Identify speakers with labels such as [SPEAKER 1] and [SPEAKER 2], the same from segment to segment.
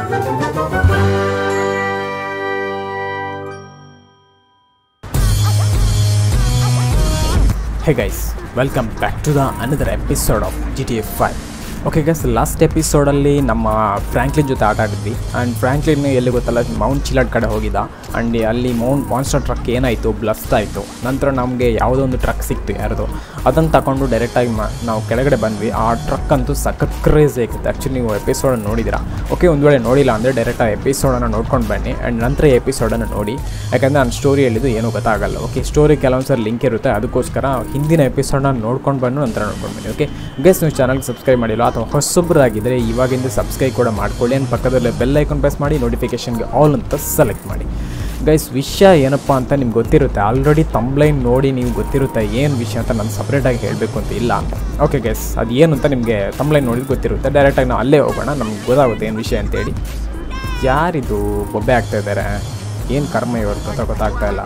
[SPEAKER 1] Hey guys, welcome back to the another episode of GTA 5. Okay guys last ಎಪಿಸೋಡಲ್ಲಿ ನಮ್ಮ Franklin ಜೊತೆ ಆಟ ಆಡಿದ್ವಿ ಆ್ಯಂಡ್ ಫ್ರ್ಯಾಂಕ್ಲಿನ್ ಎಲ್ಲಿ ಗೊತ್ತಲ್ಲ ಮೌಂಟ್ ಚಿಲಾಡ್ ಕಡೆ ಹೋಗಿದ್ದ ಆ್ಯಂಡ್ ಅಲ್ಲಿ ಮೌಂಟ್ ಮಾನ್ಸ್ಟರ್ ಟ್ರಕ್ ಏನಾಯಿತು ಬ್ಲಸ್ಟ್ ಆಯಿತು ನಂತರ ನಮಗೆ ಯಾವುದೋ ಒಂದು ಟ್ರಕ್ ಸಿಕ್ತು ಯಾರ್ದು ಅದನ್ನು ತಗೊಂಡು ಡೈರೆಕ್ಟಾಗಿ ಮ ನಾವು ಕೆಳಗಡೆ ಬಂದ್ವಿ ಆ ಟ್ರಕ್ ಅಂತೂ ಸಖತ್ ಕ್ರೇಜ್ ಆಗಿತ್ತು ಆ್ಯಕ್ಚುಲಿ ನೀವು ಎಪಿಸೋಡನ್ನು ನೋಡಿದ್ದೀರಾ ಓಕೆ ಒಂದು ವೇಳೆ ನೋಡಿಲ್ಲ ಅಂದರೆ ಡೈರೆಕ್ಟಾಗಿ ಎಪಿಸೋಡನ್ನು ನೋಡ್ಕೊಂಡು ಬನ್ನಿ ಆ್ಯಂಡ್ ನಂತರ ಈ ಎಪಿಸೋಡನ್ನು ನೋಡಿ ಯಾಕಂದರೆ ನಾನು ಸ್ಟೋರಿ ಹೇಳಿದ್ದು ಏನೂ ಗೊತ್ತಾಗಲ್ಲ ಓಕೆ ಸ್ಟೋರಿ ಕೆಲವೊಂದು ಸರಿ ಲಿಂಕ್ ಇರುತ್ತೆ ಅದಕ್ಕೋಸ್ಕರ ಹಿಂದಿನ ಎಪಿಸೋಡನ್ನ ನೋಡ್ಕೊಂಡು ಬಂದು ನಂತರ ನೋಡ್ಕೊಂಡು ಬನ್ನಿ ಓಕೆ ಗೈಸ್ ನೀವು ಚಾನಲ್ಗೆ ಸಬ್ಸ್ಕ್ರೈಬ್ ಮಾಡಿಲ್ಲ ಅಥವಾ ಹೊಸೊಬ್ಬರಾಗಿದ್ದರೆ ಇವಾಗಿಂದ ಸಬ್ಸ್ಕ್ರೈಬ್ ಕೂಡ ಮಾಡ್ಕೊಳ್ಳಿ ಆ್ಯಂಡ್ ಪಕ್ಕದಲ್ಲಿ ಬೆಲ್ ಐಕಾನ್ ಪ್ರೆಸ್ ಮಾಡಿ ನೋಟಿಫಿಕೇಷನ್ಗೆ ಆಲ್ ಅಂತ ಸೆಲೆಕ್ಟ್ ಮಾಡಿ ಗೈಸ್ ವಿಷಯ ಏನಪ್ಪ ಅಂತ ನಿಮ್ಗೆ ಗೊತ್ತಿರುತ್ತೆ ಆಲ್ರೆಡಿ ತಂಬ್ಲೈನ್ ನೋಡಿ ನೀವು ಗೊತ್ತಿರುತ್ತೆ ಏನು ವಿಷಯ ಅಂತ ನಾನು ಸಪ್ರೇಟಾಗಿ ಹೇಳಬೇಕು ಅಂತ ಇಲ್ಲ ಓಕೆ ಗೈಸ್ ಅದು ಏನು ಅಂತ ನಿಮಗೆ ತಂಬ್ಲೈನ್ ನೋಡಿದ್ದು ಗೊತ್ತಿರುತ್ತೆ ಡೈರೆಕ್ಟಾಗಿ ನಾವು ಅಲ್ಲೇ ಹೋಗೋಣ ನಮ್ಗೆ ಗೊತ್ತಾಗುತ್ತೆ ಏನು ವಿಷಯ ಅಂತೇಳಿ ಯಾರಿದು ಬೊಬ್ಬೆ ಆಗ್ತಾ ಇದ್ದಾರೆ ಏನು ಕರ್ಮ ಇವತ್ತು ಅಂತ ಗೊತ್ತಾಗ್ತಾ ಇಲ್ಲ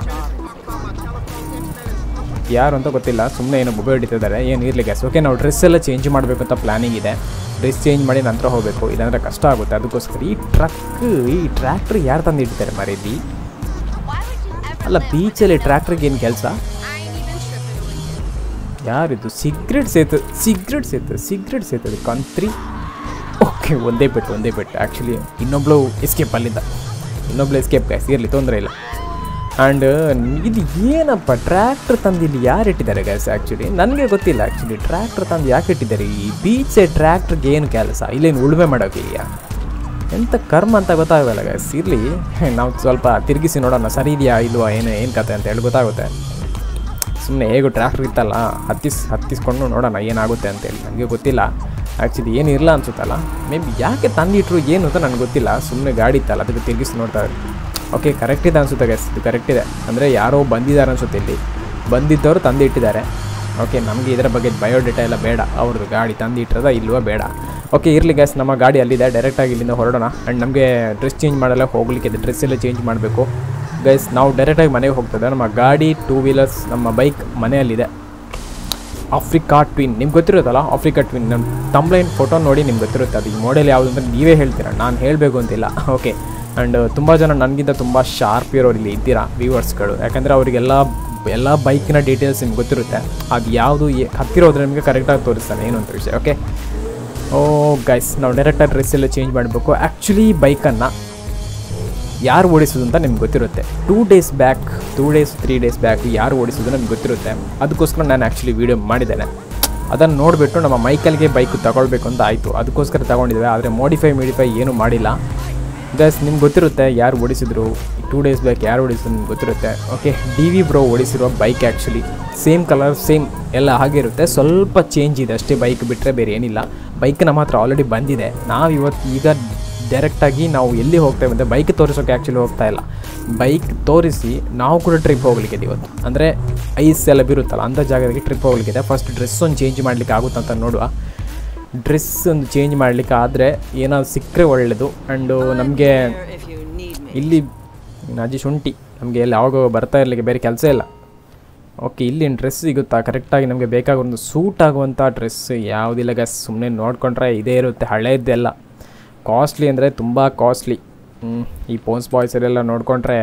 [SPEAKER 1] ಯಾರು ಅಂತ ಗೊತ್ತಿಲ್ಲ ಸುಮ್ಮನೆ ಏನೋ ಬೊಬ್ಬೆ ಹಿಡಿತಿದ್ದಾರೆ ಏನು ಇರಲಿ ಗ್ಯಾಸ್ ಓಕೆ ನಾವು ಡ್ರೆಸ್ ಎಲ್ಲ ಚೇಂಜ್ ಮಾಡಬೇಕು ಅಂತ ಪ್ಲ್ಯಾನಿಂಗ್ ಇದೆ ಡ್ರೆಸ್ ಚೇಂಜ್ ಮಾಡಿ ನಂತರ ಹೋಗಬೇಕು ಇಲ್ಲಾಂದರೆ ಕಷ್ಟ ಆಗುತ್ತೆ ಅದಕ್ಕೋಸ್ಕರ ಈ ಟ್ರಕ್ ಈ ಟ್ರ್ಯಾಕ್ಟ್ರ್ ಯಾರು ತಂದು ಇಡ್ತಾರೆ ಮರೀದಿ ಅಲ್ಲ ಬೀಚಲ್ಲಿ ಟ್ರ್ಯಾಕ್ಟ್ರಿಗೆ ಏನು ಕೆಲಸ ಯಾರಿದು ಸಿಗ್ರೆಟ್ ಸೇತು ಸಿಗ್ರೆಟ್ ಸೇತು ಸಿಗ್ರೆಟ್ ಸೇತದೆ ಕಂತ್ರಿ ಓಕೆ ಒಂದೇ ಬೆಟ್ಟು ಒಂದೇ ಬೆಟ್ಟು ಆ್ಯಕ್ಚುಲಿ ಇನ್ನೊಬ್ಳು ಎಸ್ಕೇಪ್ ಅಲ್ಲಿಂದ ಇನ್ನೊಬ್ಳು ಎಸ್ಕೇಪ್ ಗ್ಯಾಸ್ ಇರಲಿ ತೊಂದರೆ ಇಲ್ಲ ಆ್ಯಂಡ್ ಇದು ಏನಪ್ಪ ಟ್ರ್ಯಾಕ್ಟ್ರ್ ತಂದು ಇಲ್ಲಿ ಯಾರು ಇಟ್ಟಿದ್ದಾರೆ ಗ್ಯಾಸ್ ಆ್ಯಕ್ಚುಲಿ ನನಗೆ ಗೊತ್ತಿಲ್ಲ ಆ್ಯಕ್ಚುಲಿ ಟ್ರ್ಯಾಕ್ಟ್ರ್ ತಂದು ಯಾಕೆ ಇಟ್ಟಿದ್ದಾರೆ ಈ ಬೀಚ್ ಟ್ರ್ಯಾಕ್ಟ್ರಿಗೆ ಏನು ಕೆಲಸ ಇಲ್ಲೇನು ಉಳುಮೆ ಮಾಡೋಕ್ಕಿದೆಯಾ ಎಂಥ ಕರ್ಮ ಅಂತ ಗೊತ್ತಾಗಲ್ಲ ಗ್ಯಾಸ್ ಇರಲಿ ನಾವು ಸ್ವಲ್ಪ ತಿರುಗಿಸಿ ನೋಡೋಣ ಸರಿ ಇದೆಯಾ ಇಲ್ವಾ ಏನು ಏನು ಕತೆ ಅಂತ ಹೇಳಿ ಗೊತ್ತಾಗುತ್ತೆ ಸುಮ್ಮನೆ ಹೇಗೂ ಟ್ರ್ಯಾಕ್ಟ್ರ್ ಇತ್ತಲ್ಲ ಹತ್ತಿಸ್ ಹತ್ತಿಸ್ಕೊಂಡು ನೋಡೋಣ ಏನಾಗುತ್ತೆ ಅಂತೇಳಿ ನನಗೆ ಗೊತ್ತಿಲ್ಲ ಆ್ಯಕ್ಚುಲಿ ಏನು ಇರಲ್ಲ ಅನ್ಸುತ್ತಲ್ಲ ಮೇ ಬಿ ಯಾಕೆ ತಂದಿಟ್ರು ಏನು ಅಂತ ನನಗೆ ಗೊತ್ತಿಲ್ಲ ಸುಮ್ಮನೆ ಗಾಡಿ ಇತ್ತಲ್ಲ ಅದಕ್ಕೆ ತಿರುಗಿಸಿ ನೋಡ್ತಾ ಓಕೆ ಕರೆಕ್ಟ್ ಇದೆ ಅನಿಸುತ್ತೆ ಗ್ಯಾಸ್ ಇದು ಕರೆಕ್ಟ್ ಇದೆ ಅಂದರೆ ಯಾರೋ ಬಂದಿದ್ದಾರೆ ಅನಿಸುತ್ತೆ ಇಲ್ಲಿ ಬಂದಿದ್ದವರು ತಂದು ಇಟ್ಟಿದ್ದಾರೆ ಓಕೆ ನಮಗೆ ಇದರ ಬಗ್ಗೆ ಬಯೋಡೇಟಾ ಎಲ್ಲ ಬೇಡ ಅವ್ರದ್ದು ಗಾಡಿ ತಂದು ಇಟ್ಟಿರೋದ ಇಲ್ವಾ ಬೇಡ ಓಕೆ ಇರಲಿ ಗ್ಯಾಸ್ ನಮ್ಮ ಗಾಡಿ ಅಲ್ಲಿದೆ ಡೈರೆಕ್ಟಾಗಿ ಇಲ್ಲಿಂದ ಹೊರಡೋಣ ಆ್ಯಂಡ್ ನಮಗೆ ಡ್ರೆಸ್ ಚೇಂಜ್ ಮಾಡಲ್ಲ ಹೋಗ್ಲಿಕ್ಕೆ ಇದೆ ಡ್ರೆಸ್ ಎಲ್ಲ ಚೇಂಜ್ ಮಾಡಬೇಕು ಗೈಸ್ ನಾವು ಡೈರೆಕ್ಟಾಗಿ ಮನೆಗೆ ಹೋಗ್ತದೆ ನಮ್ಮ ಗಾಡಿ ಟೂ ವೀಲರ್ಸ್ ನಮ್ಮ ಬೈಕ್ ಮನೆಯಲ್ಲಿದೆ ಆಫ್ರಿಕಾ ಟ್ವಿನ್ ನಿಮ್ಗೆ ಗೊತ್ತಿರುತ್ತಲ್ಲ ಆಫ್ರಿಕಾ ಟ್ವಿನ್ ನಮ್ಮ ತಂಬ್ಲೈನ್ ಫೋಟೋ ನೋಡಿ ನಿಮ್ಗೆ ಗೊತ್ತಿರುತ್ತೆ ಅದು ಈ ಮಾಡೆಲ್ ಯಾವುದು ಅಂತ ನೀವೇ ಹೇಳ್ತೀರಾ ನಾನು ಹೇಳಬೇಕು ಅಂತಿಲ್ಲ ಓಕೆ ಆ್ಯಂಡ್ ತುಂಬ ಜನ ನನಗಿಂತ ತುಂಬ ಶಾರ್ಪ್ ಇರೋರು ಇಲ್ಲಿ ಇದ್ದೀರಾ ವ್ಯೂವರ್ಸ್ಗಳು ಯಾಕಂದರೆ ಅವರಿಗೆಲ್ಲ ಎಲ್ಲ ಬೈಕಿನ ಡೀಟೇಲ್ಸ್ ನಿಮ್ಗೆ ಗೊತ್ತಿರುತ್ತೆ ಅದು ಯಾವುದು ಹತ್ತಿರೋದ್ರೆ ನಿಮಗೆ ಕರೆಕ್ಟಾಗಿ ತೋರಿಸ್ತಾನೆ ಏನು ಅಂತ ವಿಷಯ ಓಕೆ ಓ ಗೈಸ್ ನಾವು ಡೈರೆಕ್ಟಾಗಿ ಡ್ರೆಸ್ ಎಲ್ಲ ಚೇಂಜ್ ಮಾಡಬೇಕು ಆ್ಯಕ್ಚುಲಿ ಬೈಕನ್ನು ಯಾರು ಓಡಿಸೋದು ಅಂತ ನಿಮ್ಗೆ ಗೊತ್ತಿರುತ್ತೆ two days back two days three days back ಯಾರು ಓಡಿಸೋದು ನಮ್ಗೆ ಗೊತ್ತಿರುತ್ತೆ ಅದಕ್ಕೋಸ್ಕರ ನಾನು ಆ್ಯಕ್ಚುಲಿ ವೀಡಿಯೋ ಮಾಡಿದ್ದೇನೆ ಅದನ್ನು ನೋಡಿಬಿಟ್ಟು ನಮ್ಮ ಮೈಕಲ್ಗೆ ಬೈಕ್ ತಗೊಳ್ಬೇಕು ಅಂತ ಆಯಿತು ಅದಕ್ಕೋಸ್ಕರ ತಗೊಂಡಿದ್ದೇವೆ ಆದರೆ ಮಾಡಿಫೈ ಮಿಡಿಫೈ ಏನೂ ಮಾಡಿಲ್ಲ ಗಸ್ ನಿಮ್ಗೆ ಗೊತ್ತಿರುತ್ತೆ ಯಾರು ಓಡಿಸಿದ್ರು ಟೂ ಡೇಸ್ ಬ್ಯಾಕ್ ಯಾರು ಓಡಿಸಿದ್ರು ನಿಮ್ಗೆ ಗೊತ್ತಿರುತ್ತೆ ಓಕೆ ಡಿ ವಿ ಬ್ರೋ ಓಡಿಸಿರುವ bike actually same colour same ಎಲ್ಲ ಹಾಗೆ ಇರುತ್ತೆ ಸ್ವಲ್ಪ ಚೇಂಜ್ ಇದೆ ಅಷ್ಟೇ ಬೈಕ್ ಬಿಟ್ಟರೆ ಬೇರೆ ಏನಿಲ್ಲ ಬೈಕ್ ನಮ್ಮ ಹತ್ರ ಆಲ್ರೆಡಿ ಬಂದಿದೆ ನಾವು ಇವತ್ತು ಈಗ ಡೈರೆಕ್ಟಾಗಿ ನಾವು ಎಲ್ಲಿ ಹೋಗ್ತೇವೆ ಅಂದರೆ ಬೈಕ್ ತೋರಿಸೋಕೆ ಆ್ಯಕ್ಚುಲಿ ಹೋಗ್ತಾ ಇಲ್ಲ ಬೈಕ್ ತೋರಿಸಿ ನಾವು ಕೂಡ ಟ್ರಿಪ್ ಹೋಗ್ಲಿಕ್ಕಿದೆ ಇವತ್ತು ಅಂದರೆ ಐಸ್ ಎಲ್ಲ ಬಿರುತ್ತಲ್ಲ ಅಂಥ ಜಾಗದಲ್ಲಿ ಟ್ರಿಪ್ ಹೋಗ್ಲಿಕ್ಕಿದೆ ಫಸ್ಟ್ ಡ್ರೆಸ್ ಒಂದು ಚೇಂಜ್ ಮಾಡಲಿಕ್ಕೆ ಆಗುತ್ತಂತ ನೋಡುವ ಡ್ರೆಸ್ ಒಂದು ಚೇಂಜ್ ಮಾಡಲಿಕ್ಕೆ ಆದರೆ ಏನಾದ್ರು ಸಿಕ್ಕರೆ ಒಳ್ಳೆಯದು ಆ್ಯಂಡು ನಮಗೆ ಇಲ್ಲಿ ಅಜ್ಜಿ ಶುಂಠಿ ನಮಗೆ ಎಲ್ಲಿ ಯಾವಾಗ ಬರ್ತಾ ಇರಲಿಕ್ಕೆ ಬೇರೆ ಕೆಲಸ ಇಲ್ಲ ಓಕೆ ಇಲ್ಲಿ ಡ್ರೆಸ್ ಸಿಗುತ್ತಾ ಕರೆಕ್ಟಾಗಿ ನಮಗೆ ಬೇಕಾಗೋ ಒಂದು ಸೂಟ್ ಆಗುವಂಥ ಡ್ರೆಸ್ ಯಾವುದಿಲ್ಲ ಗಸ್ ಸುಮ್ಮನೆ ನೋಡಿಕೊಂಡ್ರೆ ಇದೇ ಇರುತ್ತೆ ಹಳೇದೆಲ್ಲ ಕಾಸ್ಟ್ಲಿ ಅಂದರೆ ತುಂಬ ಕಾಸ್ಟ್ಲಿ ಈ ಪೋನ್ಸ್ ಬಾಯ್ಸರೆಲ್ಲ ನೋಡಿಕೊಂಡ್ರೆ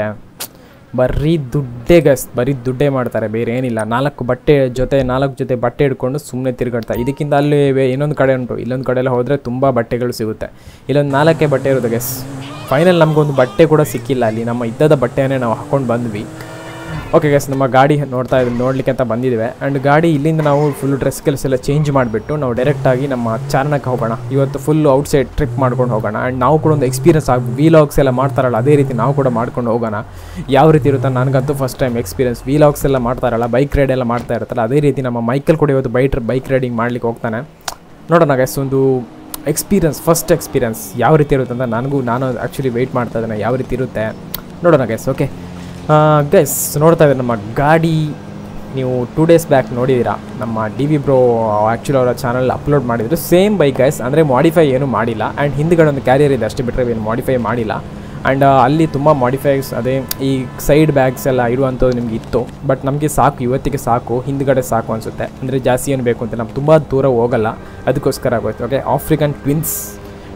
[SPEAKER 1] ಬರೀ ದುಡ್ಡೇ ಗಸ್ ಬರೀ ದುಡ್ಡೇ ಮಾಡ್ತಾರೆ ಬೇರೆ ಏನಿಲ್ಲ ನಾಲ್ಕು ಬಟ್ಟೆ ಜೊತೆ ನಾಲ್ಕು ಜೊತೆ ಬಟ್ಟೆ ಹಿಡ್ಕೊಂಡು ಸುಮ್ಮನೆ ತಿರುಗಾಡ್ತಾರೆ ಇದಕ್ಕಿಂತ ಅಲ್ಲಿ ಇನ್ನೊಂದು ಕಡೆ ಉಂಟು ಇಲ್ಲೊಂದು ಕಡೆ ಎಲ್ಲ ಹೋದರೆ ತುಂಬ ಬಟ್ಟೆಗಳು ಸಿಗುತ್ತೆ ಇಲ್ಲೊಂದು ನಾಲ್ಕೇ ಬಟ್ಟೆ ಇರುತ್ತೆ ಗಸ್ ಫೈನಲ್ ನಮಗೊಂದು ಬಟ್ಟೆ ಕೂಡ ಸಿಕ್ಕಿಲ್ಲ ಅಲ್ಲಿ ನಮ್ಮ ಇದ್ದದ ಬಟ್ಟೆಯನ್ನೇ ನಾವು ಹಾಕ್ಕೊಂಡು ಬಂದ್ವಿ ಓಕೆ ಗಸ್ ನಮ್ಮ ಗಾಡಿ ನೋಡ್ತಾ ಇದ್ದೀವಿ ನೋಡಲಿಕ್ಕೆ ಅಂತ ಬಂದಿದ್ದೇವೆ ಆ್ಯಂಡ್ ಗಾಡಿ ಇಲ್ಲಿಂದ ನಾವು ಫುಲ್ ಡ್ರೆಸ್ ಕೆಲಸ ಎಲ್ಲ ಚೇಂಜ್ ಮಾಡಿಬಿಟ್ಟು ನಾವು ಡೈರೆಕ್ಟಾಗಿ ನಮ್ಮ ಚಾರಣಕ್ಕೆ ಹೋಗೋಣ ಇವತ್ತು ಫುಲ್ ಔಟ್ಸೈಡ್ ಟ್ರಿಪ್ ಮಾಡ್ಕೊಂಡು ಹೋಗೋಣ ಆ್ಯಂಡ್ ನಾವು ಕೂಡ ಒಂದು ಎಕ್ಸ್ಪೀರಿಯನ್ಸ್ ಆಗಿ ವೀಲಾಗ್ಸ್ ಎಲ್ಲ ಮಾಡ್ತಾರಲ್ಲ ಅದೇ ರೀತಿ ನಾವು ಕೂಡ ಮಾಡ್ಕೊಂಡು ಹೋಗೋಣ ಯಾವ ರೀತಿ ಇರುತ್ತೆ ನನಗಂತೂ ಫಸ್ಟ್ ಟೈಮ್ ಎಕ್ಸ್ಪೀರಿಯನ್ಸ್ ವೀಲಾಗ್ಸ್ ಎಲ್ಲ ಮಾಡ್ತಾರಲ್ಲ ಬೈಕ್ ರೈಡ್ ಎಲ್ಲ ಮಾಡ್ತಾ ಇರುತ್ತಲ್ಲ ಅದೇ ರೀತಿ ನಮ್ಮ ಮೈಕಲ್ ಕೂಡ ಇವತ್ತು ಬೈಕ್ ಬೈಕ್ ರೈಡಿಂಗ್ ಮಾಡ್ಲಿಕ್ಕೆ ಹೋಗ್ತಾನೆ ನೋಡೋಣ ಗೈಸ್ ಒಂದು ಎಕ್ಸ್ಪೀರಿಯನ್ಸ್ ಫಸ್ಟ್ ಎಕ್ಸ್ಪೀರಿಯನ್ಸ್ ಯಾವ ರೀತಿ ಇರುತ್ತೆ ಅಂತ ನನಗೂ ನಾನು ಆ್ಯಕ್ಚುಲಿ ವೆಯ್ಟ್ ಮಾಡ್ತಾ ಇದ್ದೇನೆ ಯಾವ ರೀತಿ ಇರುತ್ತೆ ನೋಡೋಣ ಗೈಸ್ ಓಕೆ ಗೈಸ್ ನೋಡ್ತಾ ಇದ್ದಾರೆ ನಮ್ಮ ಗಾಡಿ ನೀವು ಟೂ ಡೇಸ್ ಬ್ಯಾಕ್ ನೋಡಿದ್ದೀರಾ ನಮ್ಮ ಡಿ ವಿ ಬ್ರೋ ಆ್ಯಕ್ಚುಲಿ ಅವರ ಚಾನಲ್ ಅಪ್ಲೋಡ್ ಮಾಡಿದ್ರು ಸೇಮ್ ಬೈಕ್ ಗೈಸ್ ಅಂದರೆ ಮಾಡಿಫೈ ಏನೂ ಮಾಡಿಲ್ಲ ಆ್ಯಂಡ್ ಹಿಂದ್ಗಡೆ ಒಂದು ಕ್ಯಾರಿಯರ್ ಇದೆ ಅಷ್ಟೇ ಬಿಟ್ಟರೆ ಏನು ಮಾಡಿಫೈ ಮಾಡಿಲ್ಲ ಆ್ಯಂಡ್ ಅಲ್ಲಿ ತುಂಬ ಮಾಡಿಫೈಸ್ ಅದೇ ಈ ಸೈಡ್ ಬ್ಯಾಗ್ಸ್ ಎಲ್ಲ ಇರುವಂಥದ್ದು ನಿಮ್ಗೆ ಇತ್ತು ಬಟ್ ನಮಗೆ ಸಾಕು ಇವತ್ತಿಗೆ ಸಾಕು ಹಿಂದ್ಗಡೆ ಸಾಕು ಅನಿಸುತ್ತೆ ಅಂದರೆ ಜಾಸ್ತಿ ಏನು ಬೇಕು ಅಂತ ನಮ್ಗೆ ತುಂಬ ದೂರ ಹೋಗಲ್ಲ ಅದಕ್ಕೋಸ್ಕರ ಆಗೋಯ್ತು okay African twins